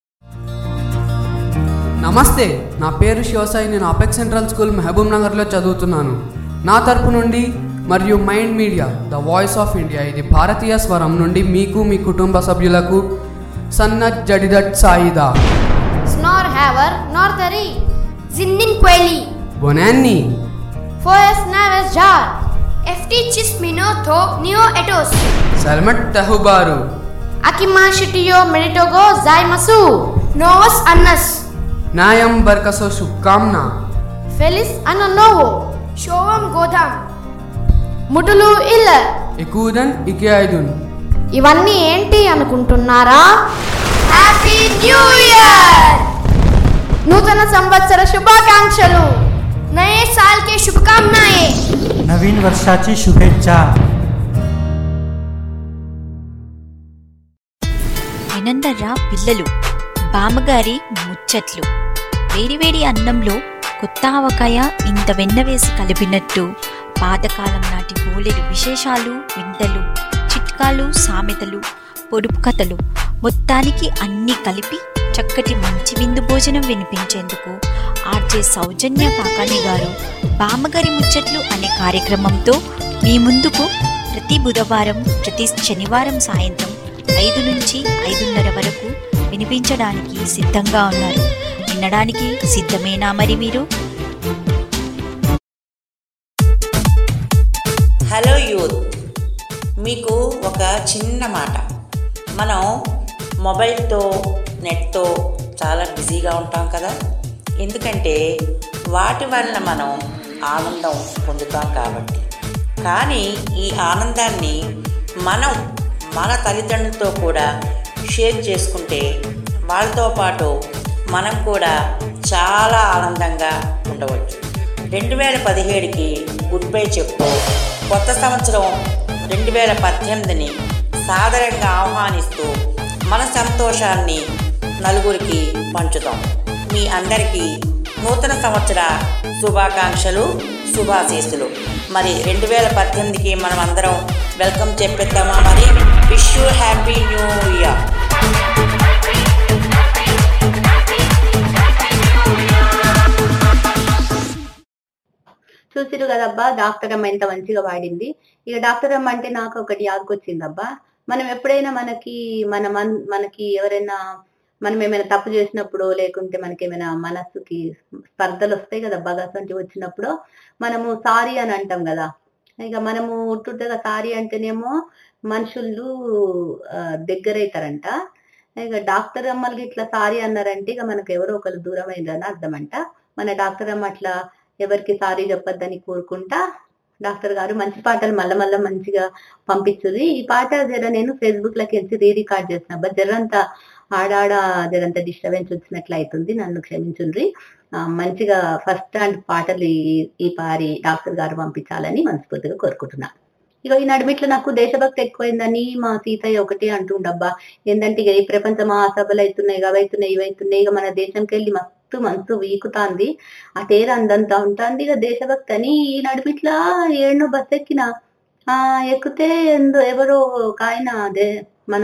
నమస్తే నా పేరు శివసాయి నేను అపెక్స్ సెంట్రల్ స్కూల్ మహబూబ్ నగర్లో చదువుతున్నాను నా తరపు నుండి మరియు mind media the voice of India ఇది భారతీయ స్వరం నుండి మీకు మీ కుటుంబ సభ్యులకు సన్నత్ జడిదట్ సాయిదా Snor haver, northeri. జిన్నిన్ క్వైలీ బొనాన్ని Foes naves jar. ఎఫ్టీ చిస్ మినోథో నియో ఎటోస్ సల్మట్ తహుబారు Akima shitio meritogo zaimasu. నోవస్ అన్నస్ న్యాయం బర్కసో శుభకామ్నా Felis ano novo. షోవం గోదాం ముటులు ఇల్ల ఎక్కువదన్ ఇకే ఐదున్ ఇవన్నీ ఏంటి అనుకుంటున్నారా హ్యాపీ న్యూ ఇయర్ నూతన సంవత్సర శుభాకాంక్షలు నయే సాల్ కే శుభకామనాయే नवीन वर्षाची शुभेच्छा వినందర్రా పిల్లలు బామ్మగారి ముచ్చట్లు వేడివేడి అన్నంలో కొత్త ఆవకాయ ఇంత వెన్న వేసి కలిపినట్టు పాతకాలం నాటి బోలెడు విశేషాలు వింతలు చిట్కాలు సామెతలు పొడుపు కథలు మొత్తానికి అన్నీ కలిపి చక్కటి మంచి విందు భోజనం వినిపించేందుకు ఆర్జే సౌజన్య కాకాని గారు బామ్మగారి ముచ్చట్లు అనే కార్యక్రమంతో మీ ముందుకు ప్రతి బుధవారం ప్రతి శనివారం సాయంత్రం ఐదు నుంచి ఐదున్నర వరకు వినిపించడానికి సిద్ధంగా ఉన్నారు వినడానికి సిద్ధమేనా మరి మీరు హలో యూత్ మీకు ఒక చిన్న మాట మనం మొబైల్తో నెట్తో చాలా బిజీగా ఉంటాం కదా ఎందుకంటే వాటి వలన మనం ఆనందం పొందుతాం కాబట్టి కానీ ఈ ఆనందాన్ని మనం మన తల్లిదండ్రులతో కూడా షేర్ చేసుకుంటే వాళ్ళతో పాటు మనం కూడా చాలా ఆనందంగా ఉండవచ్చు రెండు వేల పదిహేడుకి గుడ్ బై చెప్తూ కొత్త సంవత్సరం రెండు వేల పద్దెనిమిదిని సాదరంగా ఆహ్వానిస్తూ మన సంతోషాన్ని నలుగురికి పంచుతాం మీ అందరికీ నూతన సంవత్సర శుభాకాంక్షలు శుభాశీస్సులు మరి రెండు వేల పద్దెనిమిదికి మనం అందరం వెల్కమ్ చెప్పేద్దామా మరి wish you happy new year చూసిరు కదబ్బా డాక్టర్ అమ్మ ఎంత మంచిగా వాడింది ఇక డాక్టర్ అమ్మ అంటే నాకు ఒకటి యాదకొచ్చిందబ్బా మనం ఎప్పుడైనా మనకి మన మన్- మనకి ఎవరైనా మనం ఏమైనా తప్పు చేసినప్పుడు లేకుంటే మనకి ఏమైనా మనస్సుకి స్పర్ధలు వస్తాయి కదా బగాసంటి వచ్చినప్పుడు మనము సారీ అని అంటాం కదా ఇక మనము ఉట్టుగా సారీ అంటేనేమో మనుషులు ఆ, దగ్గరైతారంట ఇక డాక్టర్ అమ్మలకి ఇట్లా సారీ అన్నారంటే ఇక మనకు ఎవరో ఒకరు దూరం అయిందని అర్థమంట మన డాక్టర్ అమ్మ అట్లా ఎవరికి సారీ చెప్పొద్దని కోరుకుంటా డాక్టర్ గారు మంచి పాటలు మళ్ళా మళ్ళా మంచిగా పంపించుది ఈ పాట జర నేను ఫేస్బుక్ లోకి వెళ్ళి రీ రికార్డ్ చేసిన బట్ జరంతా ఆడాడ జరంతా డిస్టర్బెన్స్ వచ్చినట్లు అవుతుంది నన్ను క్షమించుండ్రి ఆ, మంచిగా ఫస్ట్ స్టాండ్ పాటలు ఈ- ఈ పారి డాక్టర్ గారు పంపించాలని మనస్ఫూర్తిగా కోరుకుంటున్నా ఇక ఈ నడుమిట్లో నాకు దేశభక్తి ఎక్కువైందని మా సీతయ్య ఒకటి అంటుండబ్బా ఏంటంటే ఇక ఈ ప్రపంచ మహాసభలు అవుతున్నాయి అవి అవుతున్నాయి ఇవి అవుతున్నాయి ఇక మన దేశంకి వెళ్ళి మస్తు మనసు వీకుతాంది ఆ తేరు అందంతా ఉంటుంది ఇక దేశభక్తి అని ఈ నడుమిట్లా ఏడునో బస్ ఎక్కిన ఆ ఎక్కితే ఎందో ఎవరో ఒక ఆయన అదే మన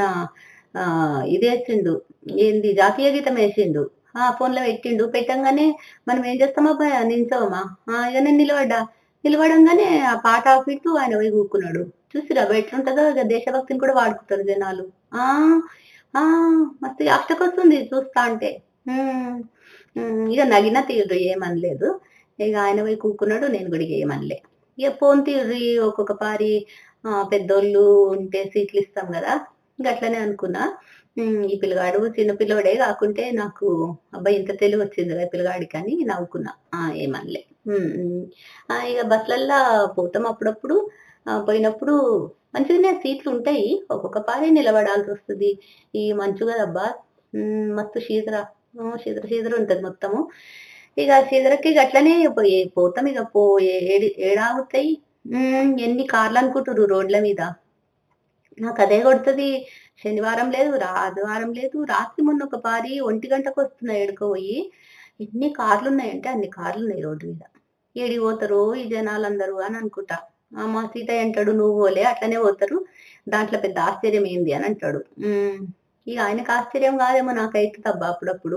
ఆ ఇది వేసిండు ఏంది జాతీయ గీతం వేసిండు ఆ ఫోన్ లో పెట్టిండు పెట్టంగానే మనం ఏం చేస్తామా నించోమా ఆ ఇక నేను నిలబడ్డా నిలబడంగానే ఆ పాట ఆపిట్టు ఆయన పోయి కూకున్నాడు చూసిరా ఎట్లుంటుందో ఇక దేశభక్తిని కూడా వాడుకుంటారు జనాలు ఆ ఆ మస్తు అష్టకొస్తుంది చూస్తా అంటే ఉమ్, ఉమ్, ఇక నగిన తీరు ఏమనలేదు ఇక ఆయన పోయి కూకున్నాడు నేను కూడా ఇక ఏమనలే ఇక పోన్ తీర్రి ఒక్కొక్క పారి ఆ, పెద్దోళ్ళు ఉంటే సీట్లు ఇస్తాం కదా ఇంక అట్లనే అనుకున్నా ఉమ్, ఈ పిల్లగాడు చిన్న పిల్లవాడే కాకుంటే నాకు అబ్బాయి ఇంత తెలివి వచ్చింది కదా పిల్లగాడికి అని నవ్వుకున్నా ఆ ఏమనలే ఉమ్, ఉమ్. ఆ, ఇక బస్లల్లా పోతాం అప్పుడప్పుడు ఆ, పోయినప్పుడు మంచిగానే సీట్లు ఉంటాయి ఒక్కొక్క పారి నిలబడాల్సి వస్తుంది ఈ మంచు కదబ్బా ఉమ్, మస్తు శీతర ఆ, శీతర శీతర ఉంటది మొత్తము ఇక శీతరకి ఇక అట్లనే పోయి పోతాం ఇక పో ఏడి ఏడాగుతాయి ఉమ్, ఎన్ని కార్లు అనుకుంటారు రోడ్ల మీద నాకు అదే కొడుతుంది శనివారం లేదు రా- ఆదివారం లేదు రాత్రి మొన్న ఒక పారి ఒంటి గంటకు వస్తున్నా ఎడుకోపోయి ఎన్ని కార్లు ఉన్నాయంటే అన్ని కార్లు ఉన్నాయి రోడ్డు మీద ఏడి పోతారు ఈ జనాలందరూ అని అనుకుంటా ఆ, మా సీతయ్య అంటాడు నువ్వు పోలే అట్లనే పోతారు దాంట్లో పెద్ద ఆశ్చర్యం ఏంది అని అంటాడు ఉమ్, ఇక ఆయనకు ఆశ్చర్యం కాదేమో నాకైతుంది అబ్బా అప్పుడప్పుడు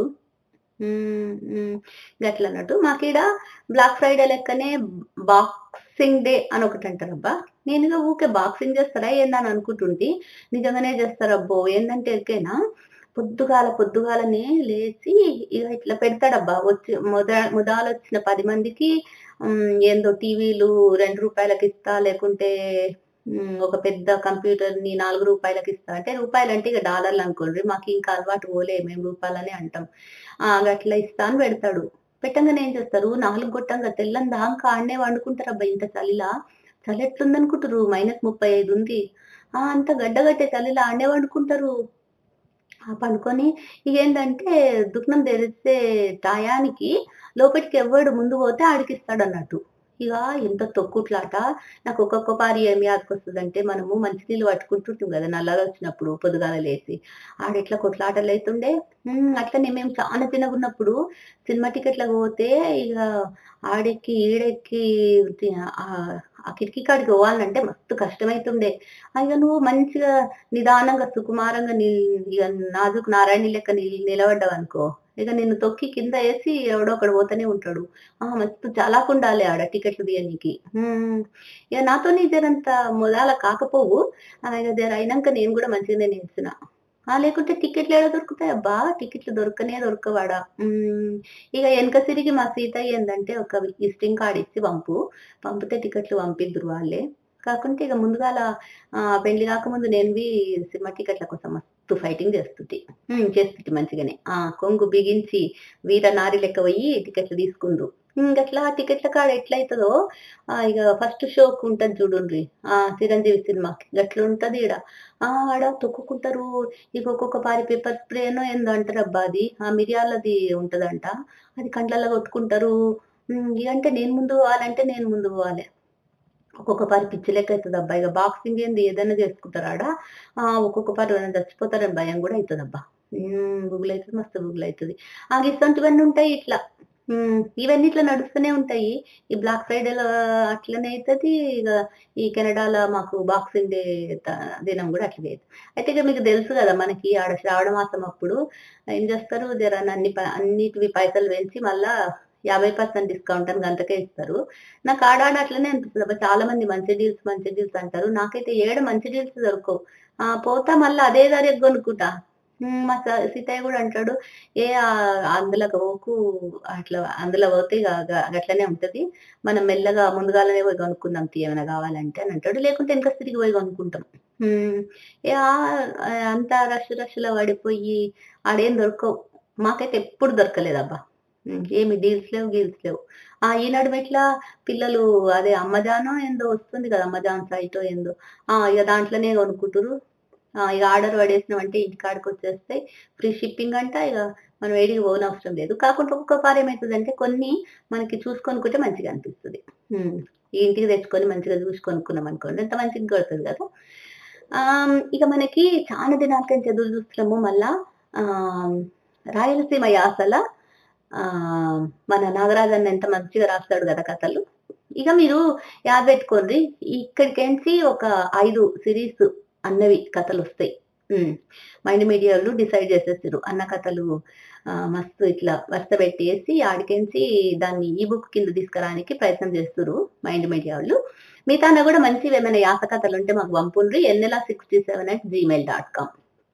ఉమ్, ఉమ్, గట్ల అన్నట్టు మాకీడ బ్లాక్ ఫ్రైడే లెక్కనే బాక్సింగ్ డే అని ఒకటి అంటారు అబ్బా నేను ఇక ఊకే బాక్సింగ్ చేస్తారా ఏందని అనుకుంటుంటే నిజంగానే చేస్తారబ్బో ఏంటంటే ఎరికైనా పొద్దుగాల పొద్దుగాలనే లేచి ఇక ఇట్లా పెడతాడబ్బా వచ్చి మొద ముదాలు వచ్చిన పది మందికి ఉమ్, ఏందో టీవీలు రెండు రూపాయలకి ఇస్తా లేకుంటే ఉమ్, ఒక పెద్ద కంప్యూటర్ ని నాలుగు రూపాయలకి ఇస్తా అంటే రూపాయలు అంటే ఇక డాలర్లు అనుకోండి మాకు ఇంకా అలవాటు పోలే మేము రూపాయలని అంటాం ఆ అట్లా ఇస్తా అని పెడతాడు పెట్టంగానే ఏం చేస్తారు నాలుగు కొట్టంగా తెల్లని దాకా ఆడనే వండుకుంటారు అబ్బా ఇంత చలిలా చలి ఎట్లుంది అనుకుంటారు మైనస్ ముప్పై ఐదు ఉంది ఆ అంత గడ్డగట్టే చలిలా ఆడనే వండుకుంటారు ఆ పండుకొని ఇక ఏంటంటే దుఃఖం తెరిచే టయానికి లోపలికి ఎవడు ముందు పోతే ఆడికిస్తాడు అన్నట్టు ఇక ఎంత తొక్కుట్లాట నాకు ఒక్కొక్క పారి ఏం యాదకొస్తుంది అంటే మనము మంచినీళ్ళు పట్టుకుంటుంటాం కదా నల్లగా వచ్చినప్పుడు పొద్దుగాల లేచి ఆడెట్లా కొట్లాటలు అవుతుండే ఉమ్, అట్లనే మేము చాలా తినకున్నప్పుడు సినిమా టికెట్లకు పోతే ఇక ఆడెక్కి ఈడెక్కి తి- ఆ ఆ కిటికీ కాడికి పోవాలంటే మస్తు కష్టమైతుండే ఇక నువ్వు మంచిగా నిదానంగా సుకుమారంగా నిల్ ఇక నాజుకు నారాయణ లెక్క నిల్ నిలబడ్డావు అనుకో ఇక నిన్ను తొక్కి కింద వేసి ఎవడో ఒకడు పోతూనే ఉంటాడు ఆ మస్తు చాలా ఉండాలి ఆడ టికెట్లు తీయనీకి ఉమ్, ఇక నాతో నీ జరంత మొదల కాకపోవు ఆ, ఇక జర అయినాక నేను కూడా మంచిగానే నేర్చిన ఆ లేకుంటే టికెట్లు ఏడ దొరుకుతాయి అబ్బా టికెట్లు దొరకనే దొరకవాడా ఉమ్, ఇక వెనక సిరిగి మా సీతయ్య ఏంటంటే ఒక విజిటింగ్ కార్డ్ ఇచ్చి పంపు పంపితే టికెట్లు పంపిద్దురు వాళ్ళే కాకుంటే ఇక ముందుగాల ఆ, పెళ్లి కాకముందు నేను బి సినిమా టికెట్ల కోసం మస్తు ఫైటింగ్ చేస్తుంది చేస్తుంది మంచిగానే ఆ కొంగు బిగించి వీర నారి లెక్క పోయి టికెట్లు తీసుకుందు ఇంకట్లా టికెట్ల కాడ ఎట్లయితుందో ఆ, ఇక ఫస్ట్ షోకు ఉంటది చూడండి ఆ చిరంజీవి సినిమాకి గట్ల ఉంటది ఈడ ఆ ఆడ తొక్కుకుంటారు ఇక ఒక్కొక్క పారి పేపర్ స్ప్రేనో ఏందో అంటారు అబ్బా అది ఆ మిరియాలది ఉంటదంట అది కండ్లలో కొట్టుకుంటారు ఉమ్, ఇక అంటే నేను ముందు పోవాలంటే నేను ముందు పోవాలి ఒక్కొక్క పారి పిచ్చి లెక్క అవుతుంది అబ్బా ఇక బాక్సింగ్ ఏంది ఏదైనా చేసుకుంటారు ఆడ ఆ ఒక్కొక్క పారి ఎవరైనా చచ్చిపోతారని భయం కూడా అవుతుంది అబ్బా గూగుల్ అవుతుంది మస్తు గూగుల్ అవుతుంది ఆ ఇటువంటివన్నీ ఉంటాయి ఇట్లా ఉమ్, ఇవన్నీ ఇట్లా నడుస్తూనే ఉంటాయి ఈ బ్లాక్ ఫ్రైడేలో అట్లనే అవుతుంది ఇక ఈ కెనడాలో మాకు బాక్సింగ్ డే త- దినం కూడా అట్లనే అవుతుంది అయితే ఇక మీకు తెలుసు కదా మనకి ఆడ శ్రావణ మాసం అప్పుడు ఏం చేస్తారు జర అన్ని ప- అన్నిటివి పైసలు పెంచి మళ్ళా యాభై పర్సెంట్ డిస్కౌంట్ అని గంటకే ఇస్తారు నాకు ఆడాడ అట్లనే అనిపిస్తుంది అబ్బా చాలా మంది మంచి డీల్స్ మంచి డీల్స్ అంటారు నాకైతే ఏడు మంచి డీల్స్ దొరకవు ఆ పోతా మళ్ళీ అదే ధర కొనుక్కుంటా ఉమ్, మా స- సీతయ్య కూడా అంటాడు ఏ ఆ అందులోకి పోకు అట్లా అందులో పోతే ఇక గ- గట్లనే ఉంటది మనం మెల్లగా ముందుగానే పోయి కొనుక్కుందాం తీ ఏమైనా కావాలంటే అని అంటాడు లేకుంటే ఇంకా తిరిగి పోయి కొనుక్కుంటాం ఉమ్, ఏ ఆ- అంత రష్ రష్ లో పడిపోయి ఆడేం దొరకవు మాకైతే ఎప్పుడు దొరకలేదబ్బా ఉమ్, ఏమి డీల్స్ లేవు గీల్స్ లేవు ఆ ఈనాడు మెట్ల పిల్లలు అదే అమ్మజానో ఏందో వస్తుంది కదా అమ్మజాన్ సైటో ఏందో ఆ ఇక దాంట్లోనే కొనుక్కుంటారు ఆ, ఇక ఆర్డర్ పడేసినామంటే ఇంటికాడికి వచ్చేస్తాయి ఫ్రీ షిప్పింగ్ అంట ఇక మనం ఏడికి పోనవసరం లేదు కాకుండా ఒక్కొక్క పారు ఏమవుతుందంటే కొన్ని మనకి చూసుకొనుకుంటే మంచిగా అనిపిస్తుంది ఉమ్, ఈ ఇంటికి తెచ్చుకొని మంచిగా చూసి కొనుక్కున్నాం అనుకోండి ఎంత మంచిగా కొడుతుంది కదా ఆ, ఇక మనకి చాలా దినాలకని ఎదురు చూస్తున్నాము మళ్ళా ఆ రాయలసీమ యాసల ఆ మన నాగరాజన్ ఎంత మంచిగా రాస్తాడు కదా కథలు ఇక మీరు యాద పెట్టుకోండి ఇక్కడికేంచి ఒక ఐదు సిరీస్ అన్నవి కథలు వస్తాయి ఉమ్. మైండ్ మీడియా వాళ్ళు డిసైడ్ చేసేసారు అన్న కథలు ఆ, మస్తు ఇట్లా వరుస పెట్టేసి ఆడికెంచి దాన్ని ఈ బుక్ కింద తీసుకురానికి ప్రయత్నం చేస్తారు మైండ్ మీడియా వాళ్ళు మిగతా కూడా మంచి ఏమైనా యాస కథలు ఉంటే మాకు పంపుండ్రి Ennela sixty seven at Gmail dot com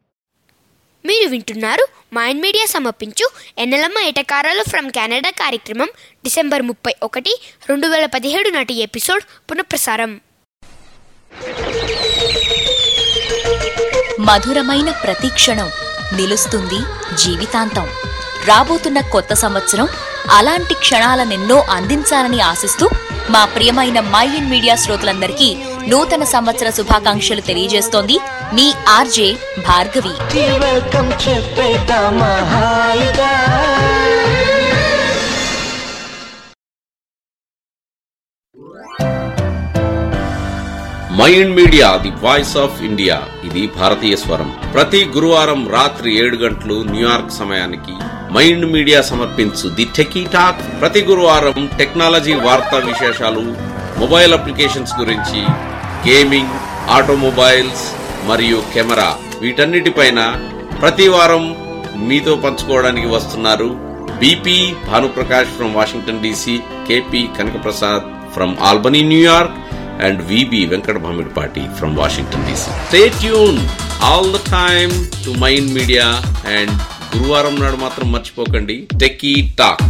మీరు వింటున్నారు మైండ్ మీడియా సమర్పించు ఎన్నెలమ్మ ఎటకారాలు ఫ్రమ్ కెనడా కార్యక్రమం డిసెంబర్ ముప్పై ఒకటి రెండు వేల పదిహేడు నాటి ఎపిసోడ్ పునఃప్రసారం మధురమైన ప్రతి క్షణం నిలుస్తుంది జీవితాంతం రాబోతున్న కొత్త సంవత్సరం అలాంటి క్షణాలనెన్నో అందించాలని ఆశిస్తూ మా ప్రియమైన మై ఇన్ మీడియా శ్రోతలందరికీ నూతన సంవత్సర శుభాకాంక్షలు తెలియజేస్తోంది మీ ఆర్జే భార్గవి వెల్కమ్ చెప్పేద్దామా హాయిగా Mind media the voice of India ఇది భారతీయ స్వరం ప్రతి గురువారం రాత్రి ఏడు గంటలు న్యూయార్క్ సమయానికి మైండ్ మీడియా సమర్పించు ది టెకీ టాక్ ప్రతి గురువారం టెక్నాలజీ వార్తా విశేషాలు మొబైల్ అప్లికేషన్స్ గురించి గేమింగ్ ఆటోమొబైల్స్ మరియు కెమెరా వీటన్నిటిపైన ప్రతి వారం మీతో పంచుకోవడానికి వస్తున్నారు BP Bhanuprakash from Washington DC KP Kanakaprasad from Albany New York and VB Venkat Bhamidpati from Washington DC. Stay tuned all the time to Mind Media and గురువారం నాడు మాత్రం మర్చిపోకండి టెకీ టాక్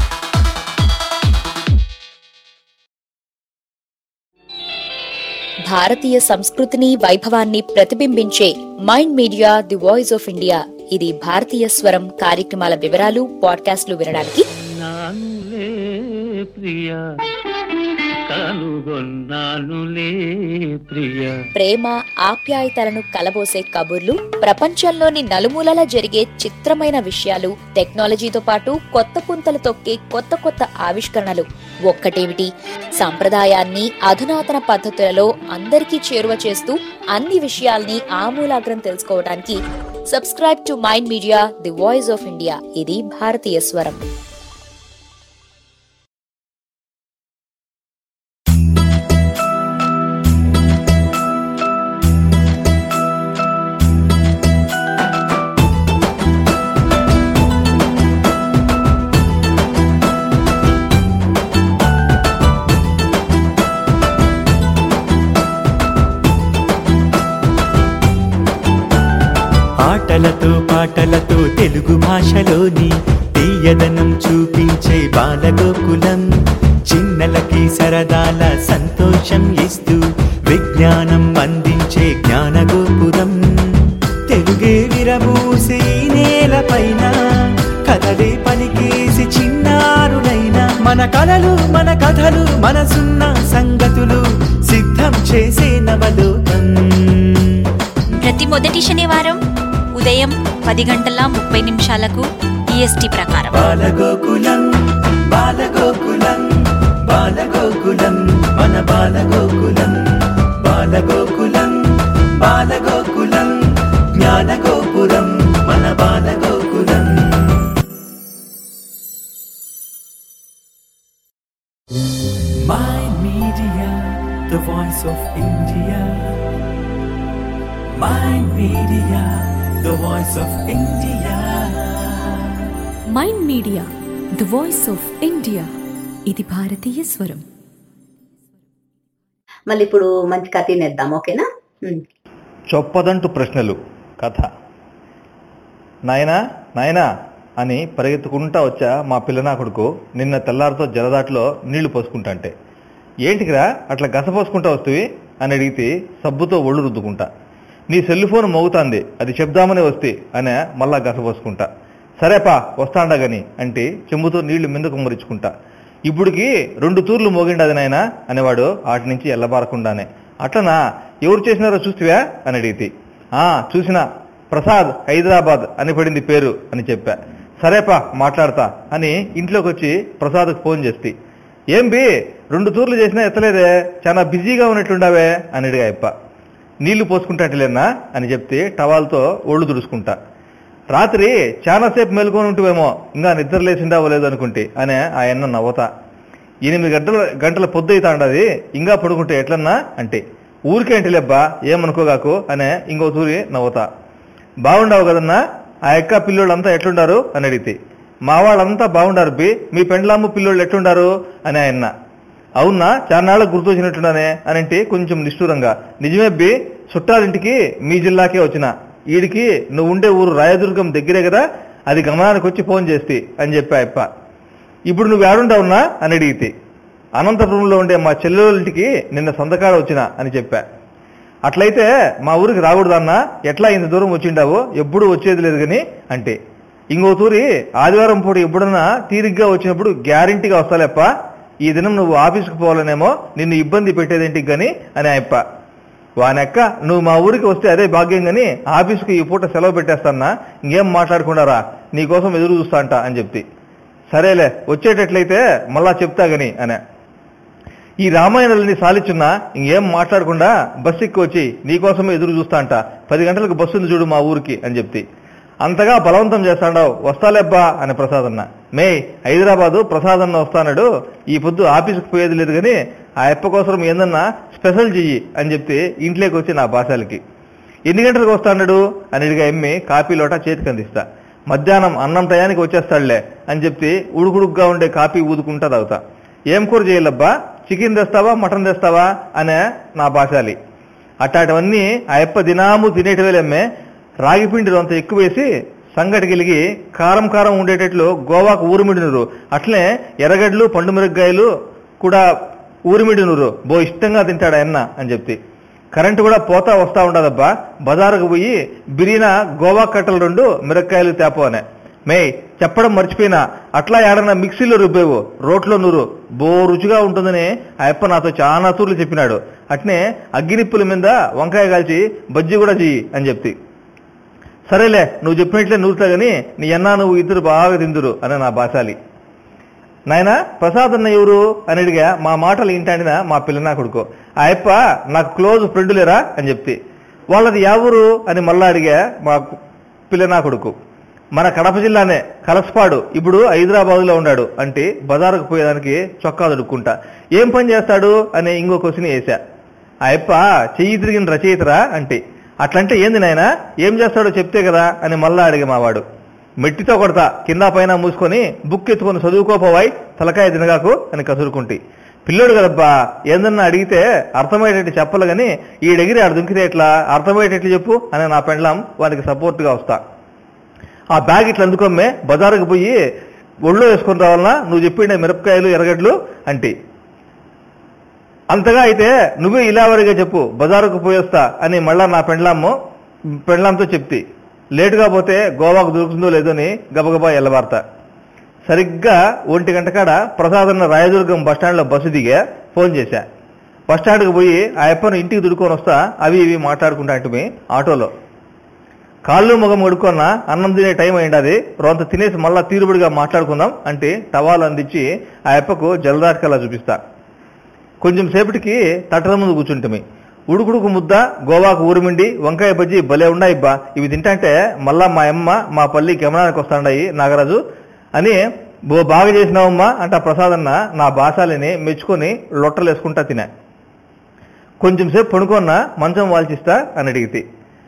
భారతీయ సంస్కృతిని వైభవాన్ని ప్రతిబింబించే Mind media the voice of India ఇది భారతీయ స్వరం కార్యక్రమాల వివరాలు పాడ్కాస్ట్లు వినడానికి నానులే ప్రియా కనుగొన్నానులే ప్రియ ప్రేమ ఆప్యాయతలను కలబోసే కబుర్లు ప్రపంచంలోని నలుమూలలా జరిగే చిత్రమైన విషయాలు టెక్నాలజీతో పాటు కొత్త పుంతలు తొక్కే కొత్త కొత్త ఆవిష్కరణలు ఒక్కటేమిటి సంప్రదాయాన్ని అధునాతన పద్ధతులలో అందరికీ చేరువ చేస్తూ అన్ని విషయాల్ని ఆమూలాగ్రం తెలుసుకోవడానికి subscribe to mind media the voice of India ఇది భారతీయ స్వరం ఆటలతో పాటలతో తెలుగు భాషలోని తీయదనం చూపించే బాలగోకులం చిన్నలకి సరదాల సంతోషం ఇస్తూ విజ్ఞానం అందించే జ్ఞానగోపురం తెలుగే విరబూసి ఈ నేలపైన కథలే పలికేసి చిన్నారులైన మన కలలు మన కథలు మనసున్న సంగతులు సిద్ధం చేసే నవలోకం ప్రతి మొదటి శనివారం ఉదయం పది గంటల ముప్పై నిమిషాలకు ఈఎస్టీ ప్రకారం బాలగోకులం బాలగోకులం బాలగోకులం మన బాలగోకులం బాలగోకులం బాలగోకులం జ్ఞానగోపురం మన Balagokulam Mind Media, the voice of India. Mind Media, the voice of India. Mind media the voice of India ఇది భారతీయ స్వరం మళ్ళీ ఇప్పుడు మంచి కథ తినేద్దాం ఓకేనా ఉమ్. చొప్పదంటు ప్రశ్నలు కథ నాయనా నాయనా అని పరిగెత్తుకుంటా వచ్చా మా పిల్లనా కొడుకు నిన్న తెల్లారితో జలదాట్లో నీళ్లు పోసుకుంటాంటే ఏంటికిరా అట్లా గస పోసుకుంటా వస్తువి అని అడిగితే సబ్బుతో ఒళ్ళు రుద్దుకుంటా నీ సెల్ ఫోన్ మోగుతాంది అది చెప్దామని వస్తే అనే మళ్ళా గస పోసుకుంటా సరేపా వస్తాండా గని అంటే చెంబుతో నీళ్లు మిందకు మురించుకుంటా ఇప్పుడుకి రెండు తూర్లు మోగిండది నాయనా అనేవాడు ఆటి నుంచి ఎల్లబారకుండానే అట్లనా ఎవరు చేసినారో చూస్తువా అని అడిగితే ఆ చూసినా ప్రసాద్ హైదరాబాద్ అని పడింది పేరు అని చెప్పా సరేపా మాట్లాడతా అని ఇంట్లోకి వచ్చి ప్రసాద్కు ఫోన్ చేస్తే ఏం బి రెండు తూర్లు చేసినా ఎత్తలేదే చాలా బిజీగా ఉన్నట్లుండావే అని అడిగా అప్ప నీళ్లు పోసుకుంటాంటిలేనా అని చెప్తే టవాల్తో ఒళ్ళు తుడుచుకుంటా రాత్రి చాలాసేపు మేలుకొని ఉంటువేమో ఇంకా నిద్ర లేచిండావో లేదు అనుకుంటే అనే ఆయన నవ్వతా ఎనిమిది గంటల గంటల పొద్దు అవుతా ఉండదు ఇంకా పడుకుంటే ఎట్లన్నా అంటే ఊరికేంటి లేబ్బా ఏమనుకోగాకు అనే ఇంకో తూరి నవ్వుతా బాగుండవు కదన్నా ఆ ఎక్క పిల్లోళ్ళంతా ఎట్లుండారు అని అడిగితే మా వాళ్ళంతా బాగుండారు బి మీ పెండ్లాము పిల్లోళ్ళు ఎట్లుండారు అని ఆయన అవునా చాన్నాళ్ళకు గుర్తొచ్చినట్టున్నానే అని అంటే కొంచెం నిష్ఠూరంగా నిజమే బి చుట్టాలింటికి మీ జిల్లాకే వచ్చిన ఈడికి నువ్వు ఉండే ఊరు రాయదుర్గం దగ్గరే కదా అది గమనానికి వచ్చి ఫోన్ చేస్తే అని చెప్పా అప్ప ఇప్పుడు నువ్వు ఏడుంటావున్నా అని అడిగితే అనంతపురంలో ఉండే మా చెల్లెళ్ళింటికి నిన్న సంతకాడ వచ్చిన అని చెప్పా అట్లయితే మా ఊరికి రాకూడదన్నా ఎట్లా ఇంత దూరం వచ్చిండావు ఎప్పుడు వచ్చేది లేదు కానీ అంటే ఇంకో తూరి ఆదివారం పూట ఎప్పుడన్నా తీరిగ్గా వచ్చినప్పుడు గ్యారంటీగా వస్తాలేప్ప ఈ దినం నువ్వు ఆఫీస్కి పోవాలనేమో నిన్ను ఇబ్బంది పెట్టేదేంటికి గాని అని అయ్యప్ప వానెక్క నువ్వు మా ఊరికి వస్తే అదే భాగ్యం గాని ఆఫీస్కి ఈ పూట సెలవు పెట్టేస్తానా ఇంకేం మాట్లాడకుండా నీకోసం ఎదురు చూస్తా అంట అని చెప్తి సరేలే వచ్చేటట్లయితే మళ్ళా చెప్తా గని అనే ఈ రామాయణాలని సాలిచున్నా ఇంకేం మాట్లాడకుండా బస్సు ఎక్కి వచ్చి నీకోసమే ఎదురు చూస్తా అంట పది గంటలకు బస్సు ఉంది చూడు మా ఊరికి అని చెప్తి అంతగా బలవంతం చేస్తాడావు వస్తాలేబ్బా అని ప్రసాద్ అన్న మే హైదరాబాదు ప్రసాద్ అన్న వస్తానాడు ఈ పొద్దు ఆఫీస్కి పోయేది లేదు కానీ ఆ అప్ప కోసం ఏందన్నా స్పెషల్ చెయ్యి అని చెప్తే ఇంట్లోకి వచ్చి నా భాషలకి ఎన్ని గంటలకు వస్తాడు అని అడిగా ఎమ్మి కాపీ లోట చేతికి అందిస్తా మధ్యాహ్నం అన్నం టయానికి వచ్చేస్తాడులే అని చెప్తే ఉడుకుడుగ్గా ఉండే కాపీ ఊదుకుంటా తాగుతా ఏం కూర చేయాలబ్బా చికెన్ తెస్తావా మటన్ తెస్తావా అనే నా భాషాలి అట్టాటవన్నీ ఆ ఎప్ప దినాము తినేటివేలమ్మే రాగిపిండి అంత ఎక్కువ వేసి సంగటికిలిగి కారం కారం ఉండేటట్లు గోవాకు ఊరిమిడినరు అట్లే ఎర్రగడ్డలు పండు మిరగ్గాయలు కూడా ఊరిమిడినరు బో ఇష్టంగా తింటాడు ఆయన అని చెప్తే కరెంటు కూడా పోతా వస్తా ఉండదబ్బా బజారుకు పోయి బిరిన గోవా కట్టలు రెండు మిరక్కాయలు తేపో అనే మే చెప్పడం మర్చిపోయినా అట్లా ఏడన్నా మిక్సీలో రుబ్బేవు రోట్లో నూరు బో రుచిగా ఉంటుందని ఆ అప్ప నాతో చాలా తూర్లు చెప్పినాడు అట్నే అగ్గినిప్పుల మీద వంకాయ కాల్చి బజ్జీ కూడా చెయ్యి అని చెప్తి సరేలే నువ్వు చెప్పినట్లే నూరుతా గాని నీ అన్నా నువ్వు ఇద్దరు బాగా తిందురు అని నా బాసాలి నాయనా ప్రసాద్ అన్న ఎవరు అని అడిగా మా మాటలు ఇంటాడిన మా పిల్లనా కొడుకు ఆ అప్ప నాకు క్లోజ్ ఫ్రెండ్ లేరా అని చెప్తే వాళ్ళది ఎవరు అని మళ్ళా అడిగా మా పిల్లనా కొడుకు మన కడప జిల్లానే కలస్పాడు ఇప్పుడు హైదరాబాద్లో ఉన్నాడు అంటే బజారుకు పోయేదానికి చొక్కా దొడుక్కుంటా ఏం పని చేస్తాడు అని ఇంకో క్వశ్చన్ వేసా ఆ అప్ప చెయ్యి తిరిగిన రచయితరా అంటే అట్లంటే ఏంది నాయనా ఏం చేస్తాడో చెప్తే కదా అని మళ్ళా అడిగా మావాడు మెట్టితో కొడతా కింద పైన మూసుకొని బుక్ ఎత్తుకొని చదువుకోపోవాయి తలకాయ తినగాకు అని కసురుకుంటి పిల్లోడు కదబ్బా ఏందన్నా అడిగితే అర్థమయ్యేటట్టు చెప్పాలి కానీ ఈ డగిరి ఆడ దుంకితే ఎట్లా అర్థమయ్యేటట్లు చెప్పు అని నా పెండ్లాం వానికి సపోర్ట్గా వస్తా ఆ బ్యాగ్ ఇట్లా అందుకోమ్మే బజారుకు పోయి ఒళ్ళో వేసుకొని రావాలన్నా నువ్వు చెప్పిన మిరపకాయలు ఎర్రగడ్లు అంటే అంతగా అయితే నువ్వే ఇలావరిగా చెప్పు బజారుకు పోయొస్తా అని మళ్ళా నా పెండ్లాము పెండ్లాంతో చెప్తి లేటుగా పోతే గోవాకు దొరుకుతుందో లేదో అని గబగబా ఎల్లబారతా సరిగ్గా ఒంటి గంట కాడ ప్రసాదన్న రాయదుర్గం బస్టాండ్లో బస్సు దిగా ఫోన్ చేశా బస్టాండ్కి పోయి ఆ అప్పను ఇంటికి దుడుకొని వస్తా అవి ఇవి మాట్లాడుకుంటా అంటే ఆటోలో కాళ్ళు ముఖం కడుక్కున్నా అన్నం తినే టైం అయింది రొంత తినేసి మళ్ళా తీరుబడిగా మాట్లాడుకుందాం అంటే టవాలు అందించి ఆ అప్పకు జలదాటకలా చూపిస్తా కొంచెం సేపటికి తట్టల ముందు కూర్చుంటమి ఉడుకుడుకు ముద్ద గోవాకు ఊరిమిండి వంకాయ బజ్జి భలే ఉన్నాయి బా ఇవి తింటాంటే మళ్ళా మా అమ్మ మా పల్లి గమనానికి వస్తాండాయి నాగరాజు అని బో బాగా చేసినావమ్మా అంట ప్రసాదన్న నా బాసాలని మెచ్చుకొని లొట్టలేసుకుంటా తినా కొంచెం సేపు పడుకోన్నా మంచం వాల్చిస్తా అని అడిగితే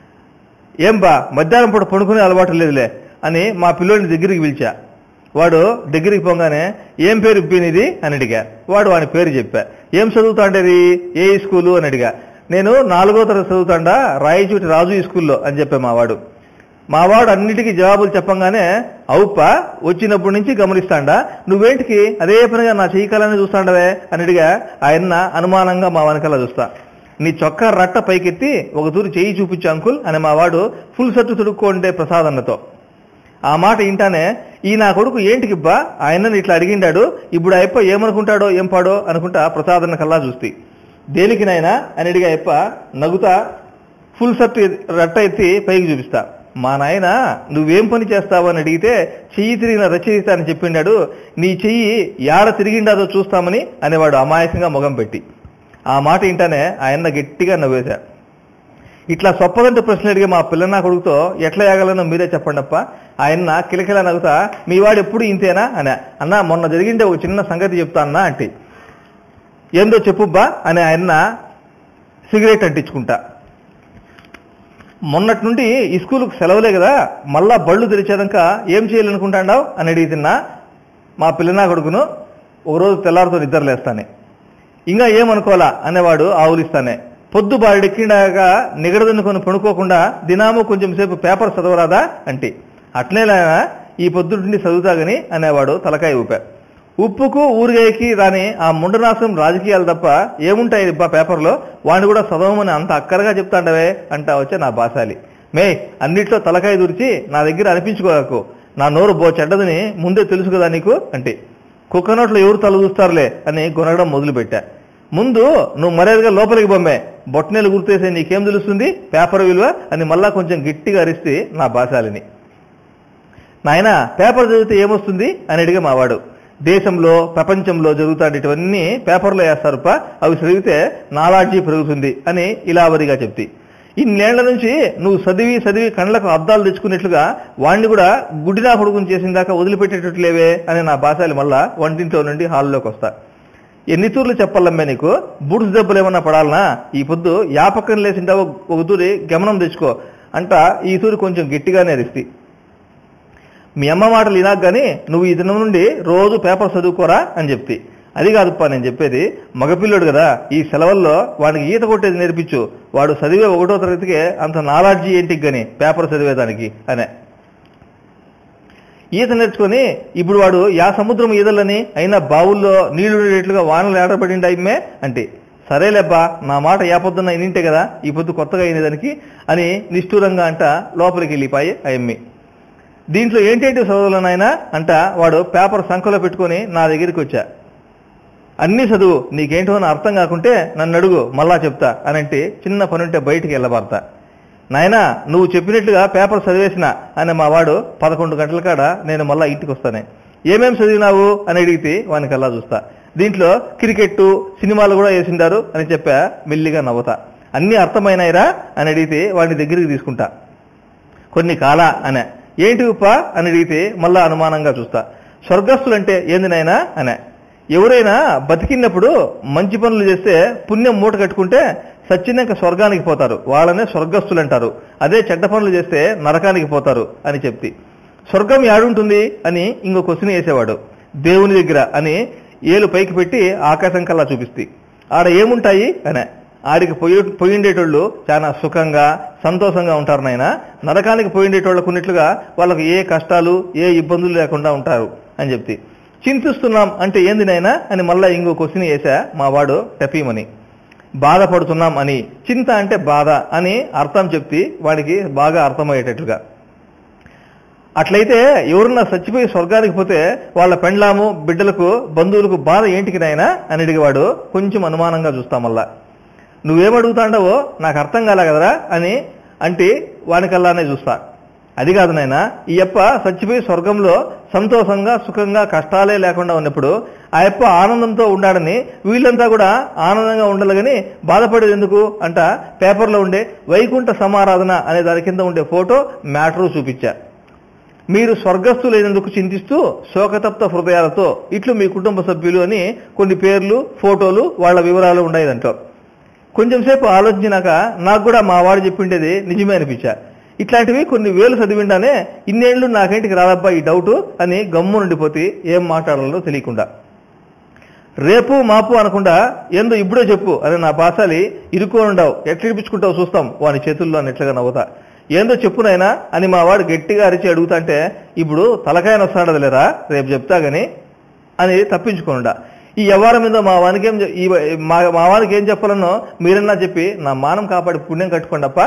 ఏం బా మధ్యాహ్నం పూట పడుకునే అలవాటు లేదులే అని మా పిల్లోని దగ్గరికి పిలిచా వాడు దగ్గరికి పోగానే ఏం పేరు ఇప్పినిది అని అడిగా వాడు వాని పేరు చెప్పా ఏం చదువుతాండేది ఏ స్కూలు అని అడిగా నేను నాలుగో తరగతి చదువుతాండా రాయచూటి రాజు ఈ స్కూల్లో అని చెప్పా మా వాడు మా వాడు అన్నిటికీ జవాబులు చెప్పంగానే అవుప్ప వచ్చినప్పటి నుంచి గమనిస్తాండా నువ్వేంటికి అదే పనిగా నా చెయ్యి కళని చూస్తాండవే అని అడిగా ఆయన అనుమానంగా మా వెనకాల చూస్తా నీ చొక్కా రట్ట పైకెత్తి ఒక తూరి చెయ్యి చూపించు అంకుల్ అని మా వాడు ఫుల్ సట్టు తుడుక్కోండే ప్రసాద్ అన్నతో ఆ మాట ఇంటానే ఈ నా కొడుకు ఏంటికిబ్బా ఆయనని ఇట్లా అడిగిండాడు ఇప్పుడు అయ్యప్ప ఏమనుకుంటాడో ఏం పాడో అనుకుంటా ప్రసాద్ అన్న కల్లా చూస్తే దేనికి నాయనా అని అడిగా అయ్యప్ప నగుతా ఫుల్ షర్ట్ రట్ట ఎత్తి పైకి చూపిస్తా మా నాయన నువ్వేం పని చేస్తావు అని అడిగితే చెయ్యి తిరిగిన రచయిత అని చెప్పిండాడు నీ చెయ్యి యాడ తిరిగిండాదో చూస్తామని అనేవాడు అమాయకంగా మొగం పెట్టి ఆ మాట ఇంటానే ఆయన గట్టిగా నవ్వేశా ఇట్లా సొప్పదంటే ప్రశ్న అడిగే మా పిల్లన్న కొడుకుతో ఎట్లా ఏగలనో మీరే చెప్పండి అప్ప ఆయన కిలకిల నవ్వుతా మీ వాడు ఎప్పుడు ఇంతేనా అని అన్న మొన్న జరిగిండే ఒక చిన్న సంగతి చెప్తా అన్నా అంటే ఏందో చెప్పుబ్బా అని ఆయన సిగరెట్ అంటించుకుంటా మొన్నటి నుండి ఈ స్కూల్కి సెలవులే కదా మళ్ళా బళ్ళు తెరిచేదాక ఏం చేయాలనుకుంటాండావు అని అడిగితున్నా మా పిల్లనా కొడుకును ఒకరోజు తెల్లారితో నిద్రలేస్తానే ఇంకా ఏమనుకోవాలా అనేవాడు ఆవులిస్తానే పొద్దు బాడెక్కిండాక నిగడదనుకొని పడుకోకుండా దినాము కొంచెం సేపు పేపర్ చదవరాదా అంటే అట్లేనా ఈ పొద్దు నుండి చదువుతాగని అనేవాడు తలకాయ ఊపా ఉప్పుకు ఊరిగాయకి రాని ఆ ముండనాశం రాజకీయాలు తప్ప ఏముంటాయి ఇబ్బా పేపర్లో వాడిని కూడా చదవమని అంత అక్కరగా చెప్తాండవే అంటా వచ్చే నా బాసాలి మే అన్నిట్లో తలకాయ దూర్చి నా దగ్గర అనిపించుకోకు నా నోరు బో చెడ్డదని ముందే తెలుసు కదా నీకు అంటే కుక్క నోట్లో ఎవరు తల చూస్తారులే అని కొనడం మొదలుపెట్టా ముందు నువ్వు మర్యాదగా లోపలికి బొమ్మే బొట్టనేలు గుర్తేసే నీకేం తెలుస్తుంది పేపర్ విలువ అని మళ్ళా కొంచెం గట్టిగా అరిస్తే నా బాసాలిని నాయన పేపర్ చదివితే ఏమొస్తుంది అని అడిగా మావాడు దేశంలో ప్రపంచంలో జరుగుతాడేటివన్నీ పేపర్లో వేస్తారుప అవి చదివితే నాలాడ్జీ పెరుగుతుంది అని ఇలావరిగా చెప్తి ఇన్నేళ్ల నుంచి నువ్వు చదివి చదివి కళ్ళకు అద్దాలు తెచ్చుకున్నట్లుగా వాణ్ణి కూడా గుడ్డినా కొడుకుని చేసిన దాకా వదిలిపెట్టేటట్లేవే అని నా బాసాలి మళ్ళా వంటింట్లో నుండి హాల్లోకి వస్తా ఎన్ని తూర్లు చెప్పాలమ్మే నీకు బూడ్స్ దెబ్బలు ఏమన్నా పడాలనా ఈ పొద్దు యాపక్కన లేచింటావో ఒక తూరి గమనం తెచ్చుకో అంట ఈ తూరి కొంచెం గట్టిగానే అరిస్తి మీ అమ్మ మాటలు వినాక కానీ నువ్వు ఈ దినం నుండి రోజు పేపర్ చదువుకోరా అని చెప్తి అది కాదుప్పా నేను చెప్పేది మగపిల్లోడు కదా ఈ సెలవుల్లో వాడికి ఈత కొట్టేది నేర్పించు వాడు చదివే ఒకటో తరగతికే అంత నాలెడ్జీ ఏంటికి గాని పేపర్ చదివేదానికి అనే ఈత నేర్చుకొని ఇప్పుడు వాడు యా సముద్రం ఈదలని అయినా బావుల్లో నీళ్లు ఉండేట్లుగా వానలు ఏడబడిండి అమ్మే అంటే సరేలేబ్బా నా మాట యా పొద్దున్న ఇనింటే కదా ఈ పొద్దు కొత్తగా అయినదానికి అని నిష్ఠూరంగా అంట లోపలికి వెళ్ళిపోయి అయమ్మి దీంట్లో ఏంటేంటి చదువులు నాయనా అంట వాడు పేపర్ సంఖలో పెట్టుకొని నా దగ్గరికి వచ్చా అన్ని చదువు నీకేంటో అని అర్థం కాకుంటే నన్ను అడుగు మళ్ళా చెప్తా అని అంటే చిన్న పని ఉంటే బయటికి వెళ్ళబారతా నాయనా నువ్వు చెప్పినట్లుగా పేపర్ చదివేసిన అని మా వాడు పదకొండు గంటల కాడ నేను మళ్ళా ఇంటికి వస్తానే ఏమేం చదివినావు అని అడిగితే వానికి అలా చూస్తా దీంట్లో క్రికెట్ సినిమాలు కూడా వేసిండారు అని చెప్పా మెల్లిగా నవ్వుతా అన్నీ అర్థమైనాయిరా అని అడిగితే వాడిని దగ్గరికి తీసుకుంటా కొన్ని కాల అనే ఏంటి ఉప్ప అని అడిగితే మళ్ళా అనుమానంగా చూస్తా స్వర్గస్థులంటే ఏంది నాయనా అనే ఎవరైనా బతికినప్పుడు మంచి పనులు చేస్తే పుణ్యం మూట కట్టుకుంటే సచ్చినాక స్వర్గానికి పోతారు వాళ్ళనే స్వర్గస్థులు అంటారు అదే చెడ్డ పనులు చేస్తే నరకానికి పోతారు అని చెప్తి స్వర్గం యాడుంటుంది అని ఇంకో క్వశ్చన్ వేసేవాడు దేవుని దగ్గర అని ఏలు పైకి పెట్టి ఆకాశం కల్లా చూపిస్తే ఆడ ఏముంటాయి అనే ఆడికి పోయి పోయిండేటోళ్ళు చాలా సుఖంగా సంతోషంగా ఉంటారు నాయన నరకానికి పోయిండేటోళ్ళకు ఉన్నట్లుగా వాళ్ళకు ఏ కష్టాలు ఏ ఇబ్బందులు లేకుండా ఉంటారు అని చెప్తి చింతిస్తున్నాం అంటే ఏంది నాయనా అని మళ్ళా ఇంకో క్వశ్చన్ వేసా మా వాడు టెపీమని బాధపడుతున్నాం అని చింత అంటే బాధ అని అర్థం చెప్తి వాడికి బాగా అర్థమయ్యేటట్లుగా అట్లయితే ఎవరన్నా చచ్చిపోయి స్వర్గానికి పోతే వాళ్ళ పెండ్లాము బిడ్డలకు బంధువులకు బాధ ఏంటికి నాయనా అని అడిగేవాడు కొంచెం అనుమానంగా చూస్తాం మళ్ళా నువ్వేమడుగుతాండవో నాకు అర్థం కాలే కదరా అని అంటే వానికల్లానే చూస్తా అది కాదు నాయన ఈ అప్ప చచ్చిపోయి స్వర్గంలో సంతోషంగా సుఖంగా కష్టాలే లేకుండా ఉన్నప్పుడు ఆ అప్ప ఆనందంతో ఉండాడని వీళ్ళంతా కూడా ఆనందంగా ఉండాలని బాధపడేది ఎందుకు అంట పేపర్లో ఉండే వైకుంఠ సమారాధన అనే దాని కింద ఉండే ఫోటో మ్యాటరు చూపించా మీరు స్వర్గస్థులైనందుకు చింతిస్తూ శోకతప్త హృదయాలతో ఇట్లు మీ కుటుంబ సభ్యులు అని కొన్ని పేర్లు ఫోటోలు వాళ్ళ వివరాలు ఉన్నాయి దాంట్లో కొంచెం సేపు ఆలోచించినాక నాకు కూడా మా వాడు చెప్పిండేది నిజమే అనిపించా ఇట్లాంటివి కొన్ని వేలు చదివిండానే ఇన్నేళ్లు నాకేంటికి రాదబ్బా ఈ డౌట్ అని గమ్ము నుండిపోతే ఏం మాట్లాడాలో తెలియకుండా రేపు మాపు అనకుండా ఏందో ఇప్పుడే చెప్పు అని నా పాసాలి ఇరుక్కొని ఉండవు ఎట్లా ఇడిపించుకుంటావు చూస్తాం వాని చేతుల్లో అని ఎట్లుగా నవ్వుతా ఏందో చెప్పు నాయనా అని మా వాడు గట్టిగా అరిచి అడుగుతాంటే ఇప్పుడు తలకాయన వస్తాడది లేరా రేపు చెప్తా గాని అని తప్పించుకోనుండా ఈ వ్యవహారం మీద మా వానికి ఏం చె- ఈ మా మా వానికి ఏం చెప్పాలనో మీరన్నా చెప్పి నా మానం కాపాడి పుణ్యం కట్టుకోండప్పా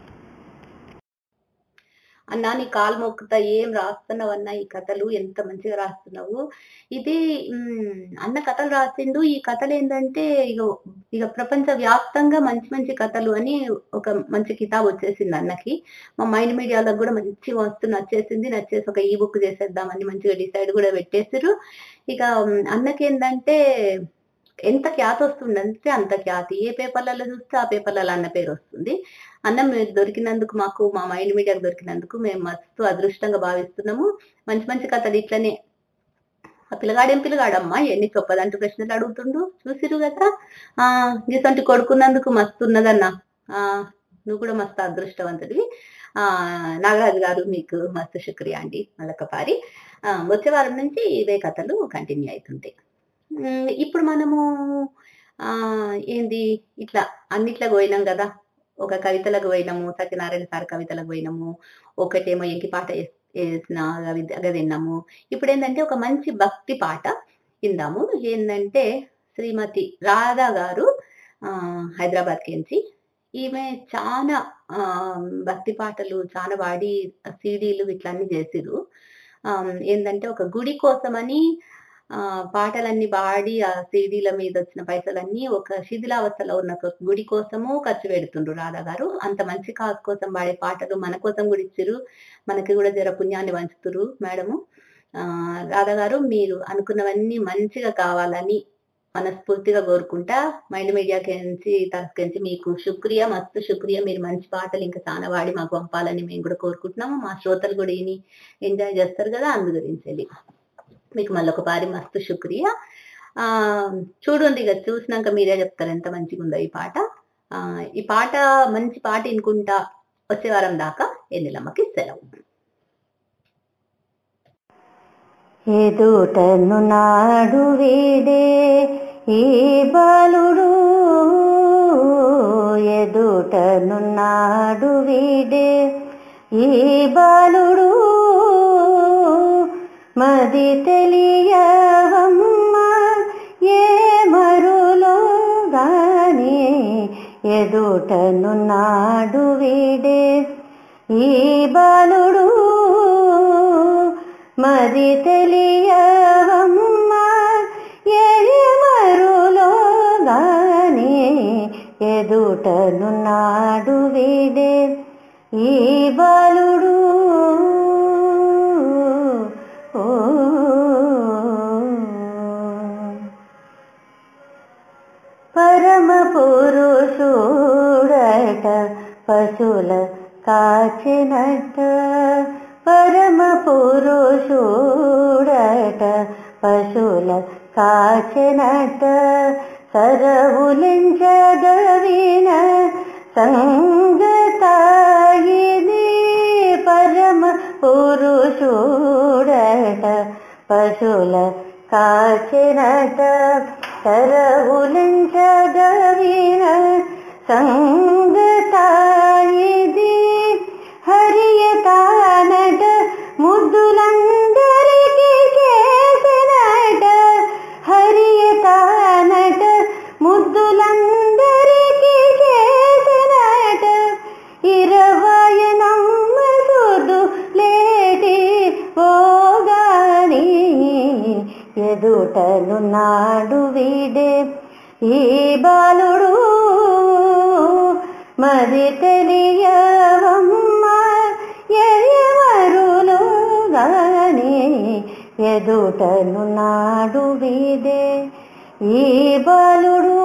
అన్నా నీ కాలు మొక్కుతా ఏం రాస్తున్నావు అన్న ఈ కథలు ఎంత మంచిగా రాస్తున్నావు ఇది మ్, అన్న కథలు రాసిండు ఈ కథలు ఏంటంటే ఇక ఇక ప్రపంచ వ్యాప్తంగా మంచి మంచి కథలు అని ఒక మంచి కితాబ్ వచ్చేసింది అన్నకి మా మైండ్ మీడియాలో కూడా మంచి వస్తు నచ్చేసింది నచ్చేసి ఒక ఈ బుక్ చేసేద్దామని మంచిగా డిసైడ్ కూడా పెట్టేసారు ఇక మ్, అన్నకి ఏంటంటే ఎంత ఖ్యాతి వస్తుందంటే అంత ఖ్యాతి ఏ పేపర్లలో చూస్తే ఆ పేపర్లలో అన్న పేరు వస్తుంది అన్న మీరు దొరికినందుకు మాకు మా మైండ్ మీడియాకు దొరికినందుకు మేము మస్తు అదృష్టంగా భావిస్తున్నాము మంచి మంచి కథలు ఇట్లనే ఆ పిల్లగాడేం పిల్లగాడమ్మా ఎన్ని చొప్పదంటూ ప్రశ్నలు అడుగుతుండు చూసిరు కదా ఆ గీసంటి కొడుకున్నందుకు మస్తు ఉన్నదన్న ఆ నువ్వు కూడా మస్తు అదృష్టవంతుడివి ఆ నాగరాజు గారు మీకు మస్తు శుక్రియా అండి మలకపారి ఆ, వచ్చే వారం నుంచి ఇవే కథలు కంటిన్యూ అవుతుంటాయి ఉమ్, ఇప్పుడు మనము ఆ ఏంది ఇట్లా అన్నిట్లకు పోయినాం కదా ఒక కవితలకు పోయినాము సత్యనారాయణ సార్ కవితలకు పోయినాము ఒకటేమో ఎంకి పాట వేస్- వేసిన అవి అవి విన్నాము ఇప్పుడు ఏంటంటే ఒక మంచి భక్తి పాట విందాము ఏంటంటే శ్రీమతి రాధా గారు ఆ హైదరాబాద్ కించి ఈమె చాలా ఆ భక్తి పాటలు చాలా వాడి సీడీలు ఇట్లా అన్ని చేసిరు ఆ, ఏంటంటే ఒక గుడి కోసమని ఆ పాటలన్నీ పాడి ఆ సీడీల మీద వచ్చిన పైసలన్నీ ఒక శిథిలావస్థలో ఉన్న ఒక గుడి కోసము ఖర్చు పెడుతుండ్రు రాధా గారు అంత మంచి కాజ్ కోసం పాడే పాటలు మన కోసం కూడా ఇచ్చిరు మనకి కూడా జర పుణ్యాన్ని పంచుతురు మేడము ఆ రాధా గారు మీరు అనుకున్నవన్నీ మంచిగా కావాలని మనస్ఫూర్తిగా కోరుకుంటా మైండ్ మీడియా నుంచి తరఫుకించి మీకు శుక్రియా మస్తు శుక్రియా మీరు మంచి పాటలు ఇంకా చాలా వాడి మాకు పంపాలని మేము కూడా కోరుకుంటున్నాము మా శ్రోతలు కూడా విని ఎంజాయ్ చేస్తారు కదా అందు గురించి వెళ్ళి మీకు మళ్ళీ ఒక పారి మస్తు శుక్రియా ఆ చూడండి ఇక చూసినాక మీరే చెప్తారు ఎంత మంచిగా ఉందో ఈ పాట ఆ ఈ పాట మంచి పాట వినుకుంటా వచ్చే వారం దాకా ఎన్నెలమ్మకి సెలవు ఎదుటను నాడు వీడే ఈ బాలుడు ఎదుటను నాడు వీడే ఈ బాలుడు మది తెలియవమ్మ ఏ మరులో గాని ఎదుటను నాడు వీడే ఈ బాలుడు మది తెలియవమ్మా ఎరిమరులో గాని ఎదుటనున్నాడు వీడే ఈ బాలుడు ఓ పరమ పురుషుడట పశుల కాచినట పరమ పురుషుడట పశుల కాచినట సరవులించగవిన సంగతాయిని పరమ పురుషుడట పశుల కాచినట సరవులించగవిన సంగతాయిది హరియతానట ముద్దులందరికీ చేసినట హరియతానట ముద్దులందరికీ చేసినట ఇరవయనమ్మ సుదు లేటి ఓగాని ఎదుటను నాడు వీడే ఈ బాలుడు మరి తెలియవమ్మా ఎరియమరులు గాని ఎదుటను నాడు వీడే ఈ బాలుడు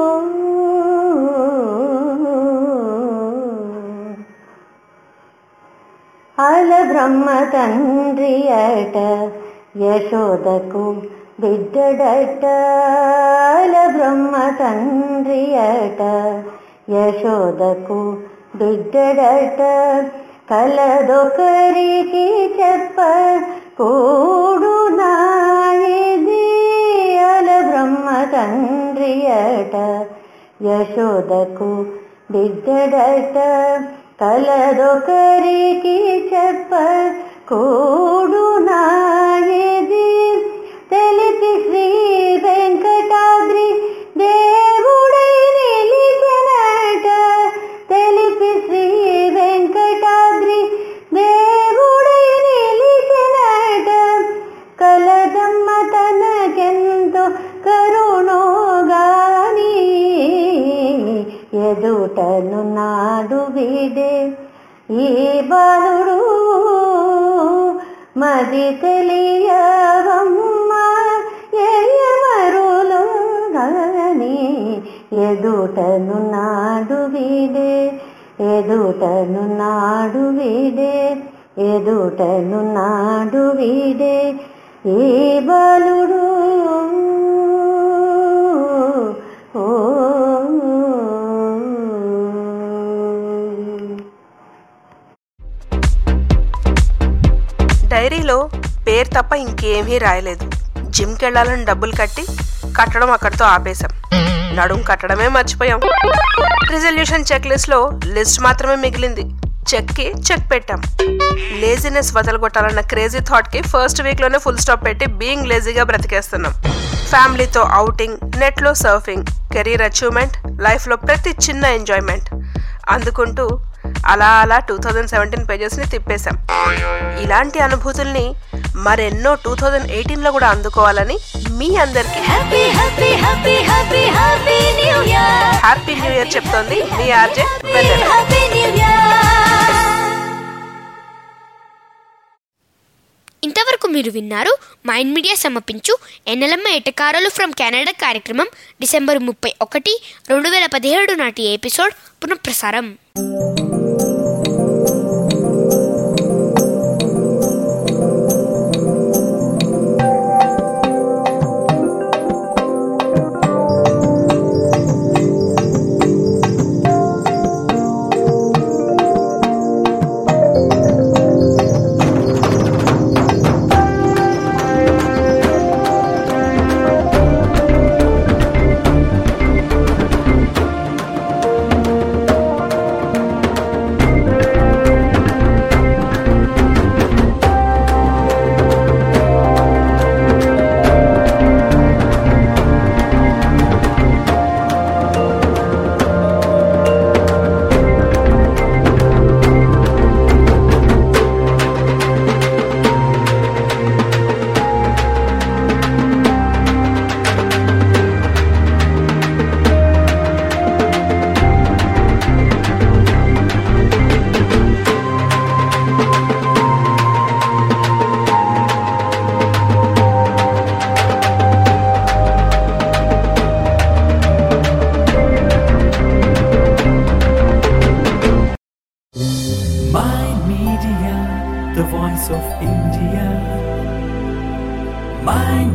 అల బ్రహ్మ తండ్రి అట యశోదకు బిడ్డడట అల బ్రహ్మ తండ్రి అట యశోదకు బిడ్డడట కలదొకరికి చెప్ప కూడు నాయది అల బ్రహ్మ తండ్రి అట యశోదకు బిడ్డడట కలదొకరికి చెప్ప కూడు నాయది తెలిపి శ్రీ వెంకటాద్రి దేవుడై నిలిచినట తెలిపి శ్రీ వెంకటాద్రి దేవుడై నిలిచినట కలదమ్మ తనకెంతో కరుణోగాని ఎదుటను నాడు వీడే ఈ బాలుడు మది తెలియవమ్మా ఎయమరులు గాని ఎదుటను నాడు వీడే ఎదుటను నాడు వీడే ఎదుటను నాడు వీడే ఈ బాలుడు ఓ డైరీలో పేరు తప్ప ఇంకేమీ రాయలేదు జిమ్కి వెళ్ళాలని డబ్బులు కట్టి కట్టడం అక్కడితో ఆపేశాం నడుం కట్టడమే మర్చిపోయాం రిజల్యూషన్ చెక్ లిస్ట్లో లిస్ట్ మాత్రమే మిగిలింది చెక్కి చెక్ పెట్టాం లేజినెస్ వదలగొట్టాలన్న క్రేజీ థాట్కి ఫస్ట్ వీక్లోనే ఫుల్ స్టాప్ పెట్టి బీయింగ్ లేజీగా బ్రతికేస్తున్నాం ఫ్యామిలీతో అవుటింగ్ నెట్లో సర్ఫింగ్ కెరీర్ అచీవ్మెంట్ లైఫ్లో ప్రతి చిన్న ఎంజాయ్మెంట్ అందుకుంటూ అలా అలా టూ థౌజండ్ సెవెంటీన్ పేజెస్ని తిప్పేశాం ఇలాంటి అనుభూతుల్ని మరెన్నో టూ థౌజండ్ ఎయిటీన్లో కూడా అందుకోవాలని మీ అందరికి happy happy happy happy happy new year happy new year చెప్తోంది మీ ఆర్జే ఇంతవరకు మీరు విన్నారు మైండ్ మీడియా సమర్పించు ఎన్నెలమ్మ ఎటకారాలు ఫ్రమ్ కెనడా కార్యక్రమం డిసెంబర్ ముప్పై ఒకటి రెండు వేల పదిహేడు నాటి ఎపిసోడ్ పునఃప్రసారం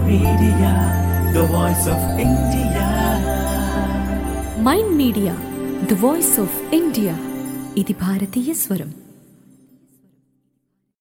Media, the voice of India. Mind media the voice of India ఇది భారతీయ స్వరం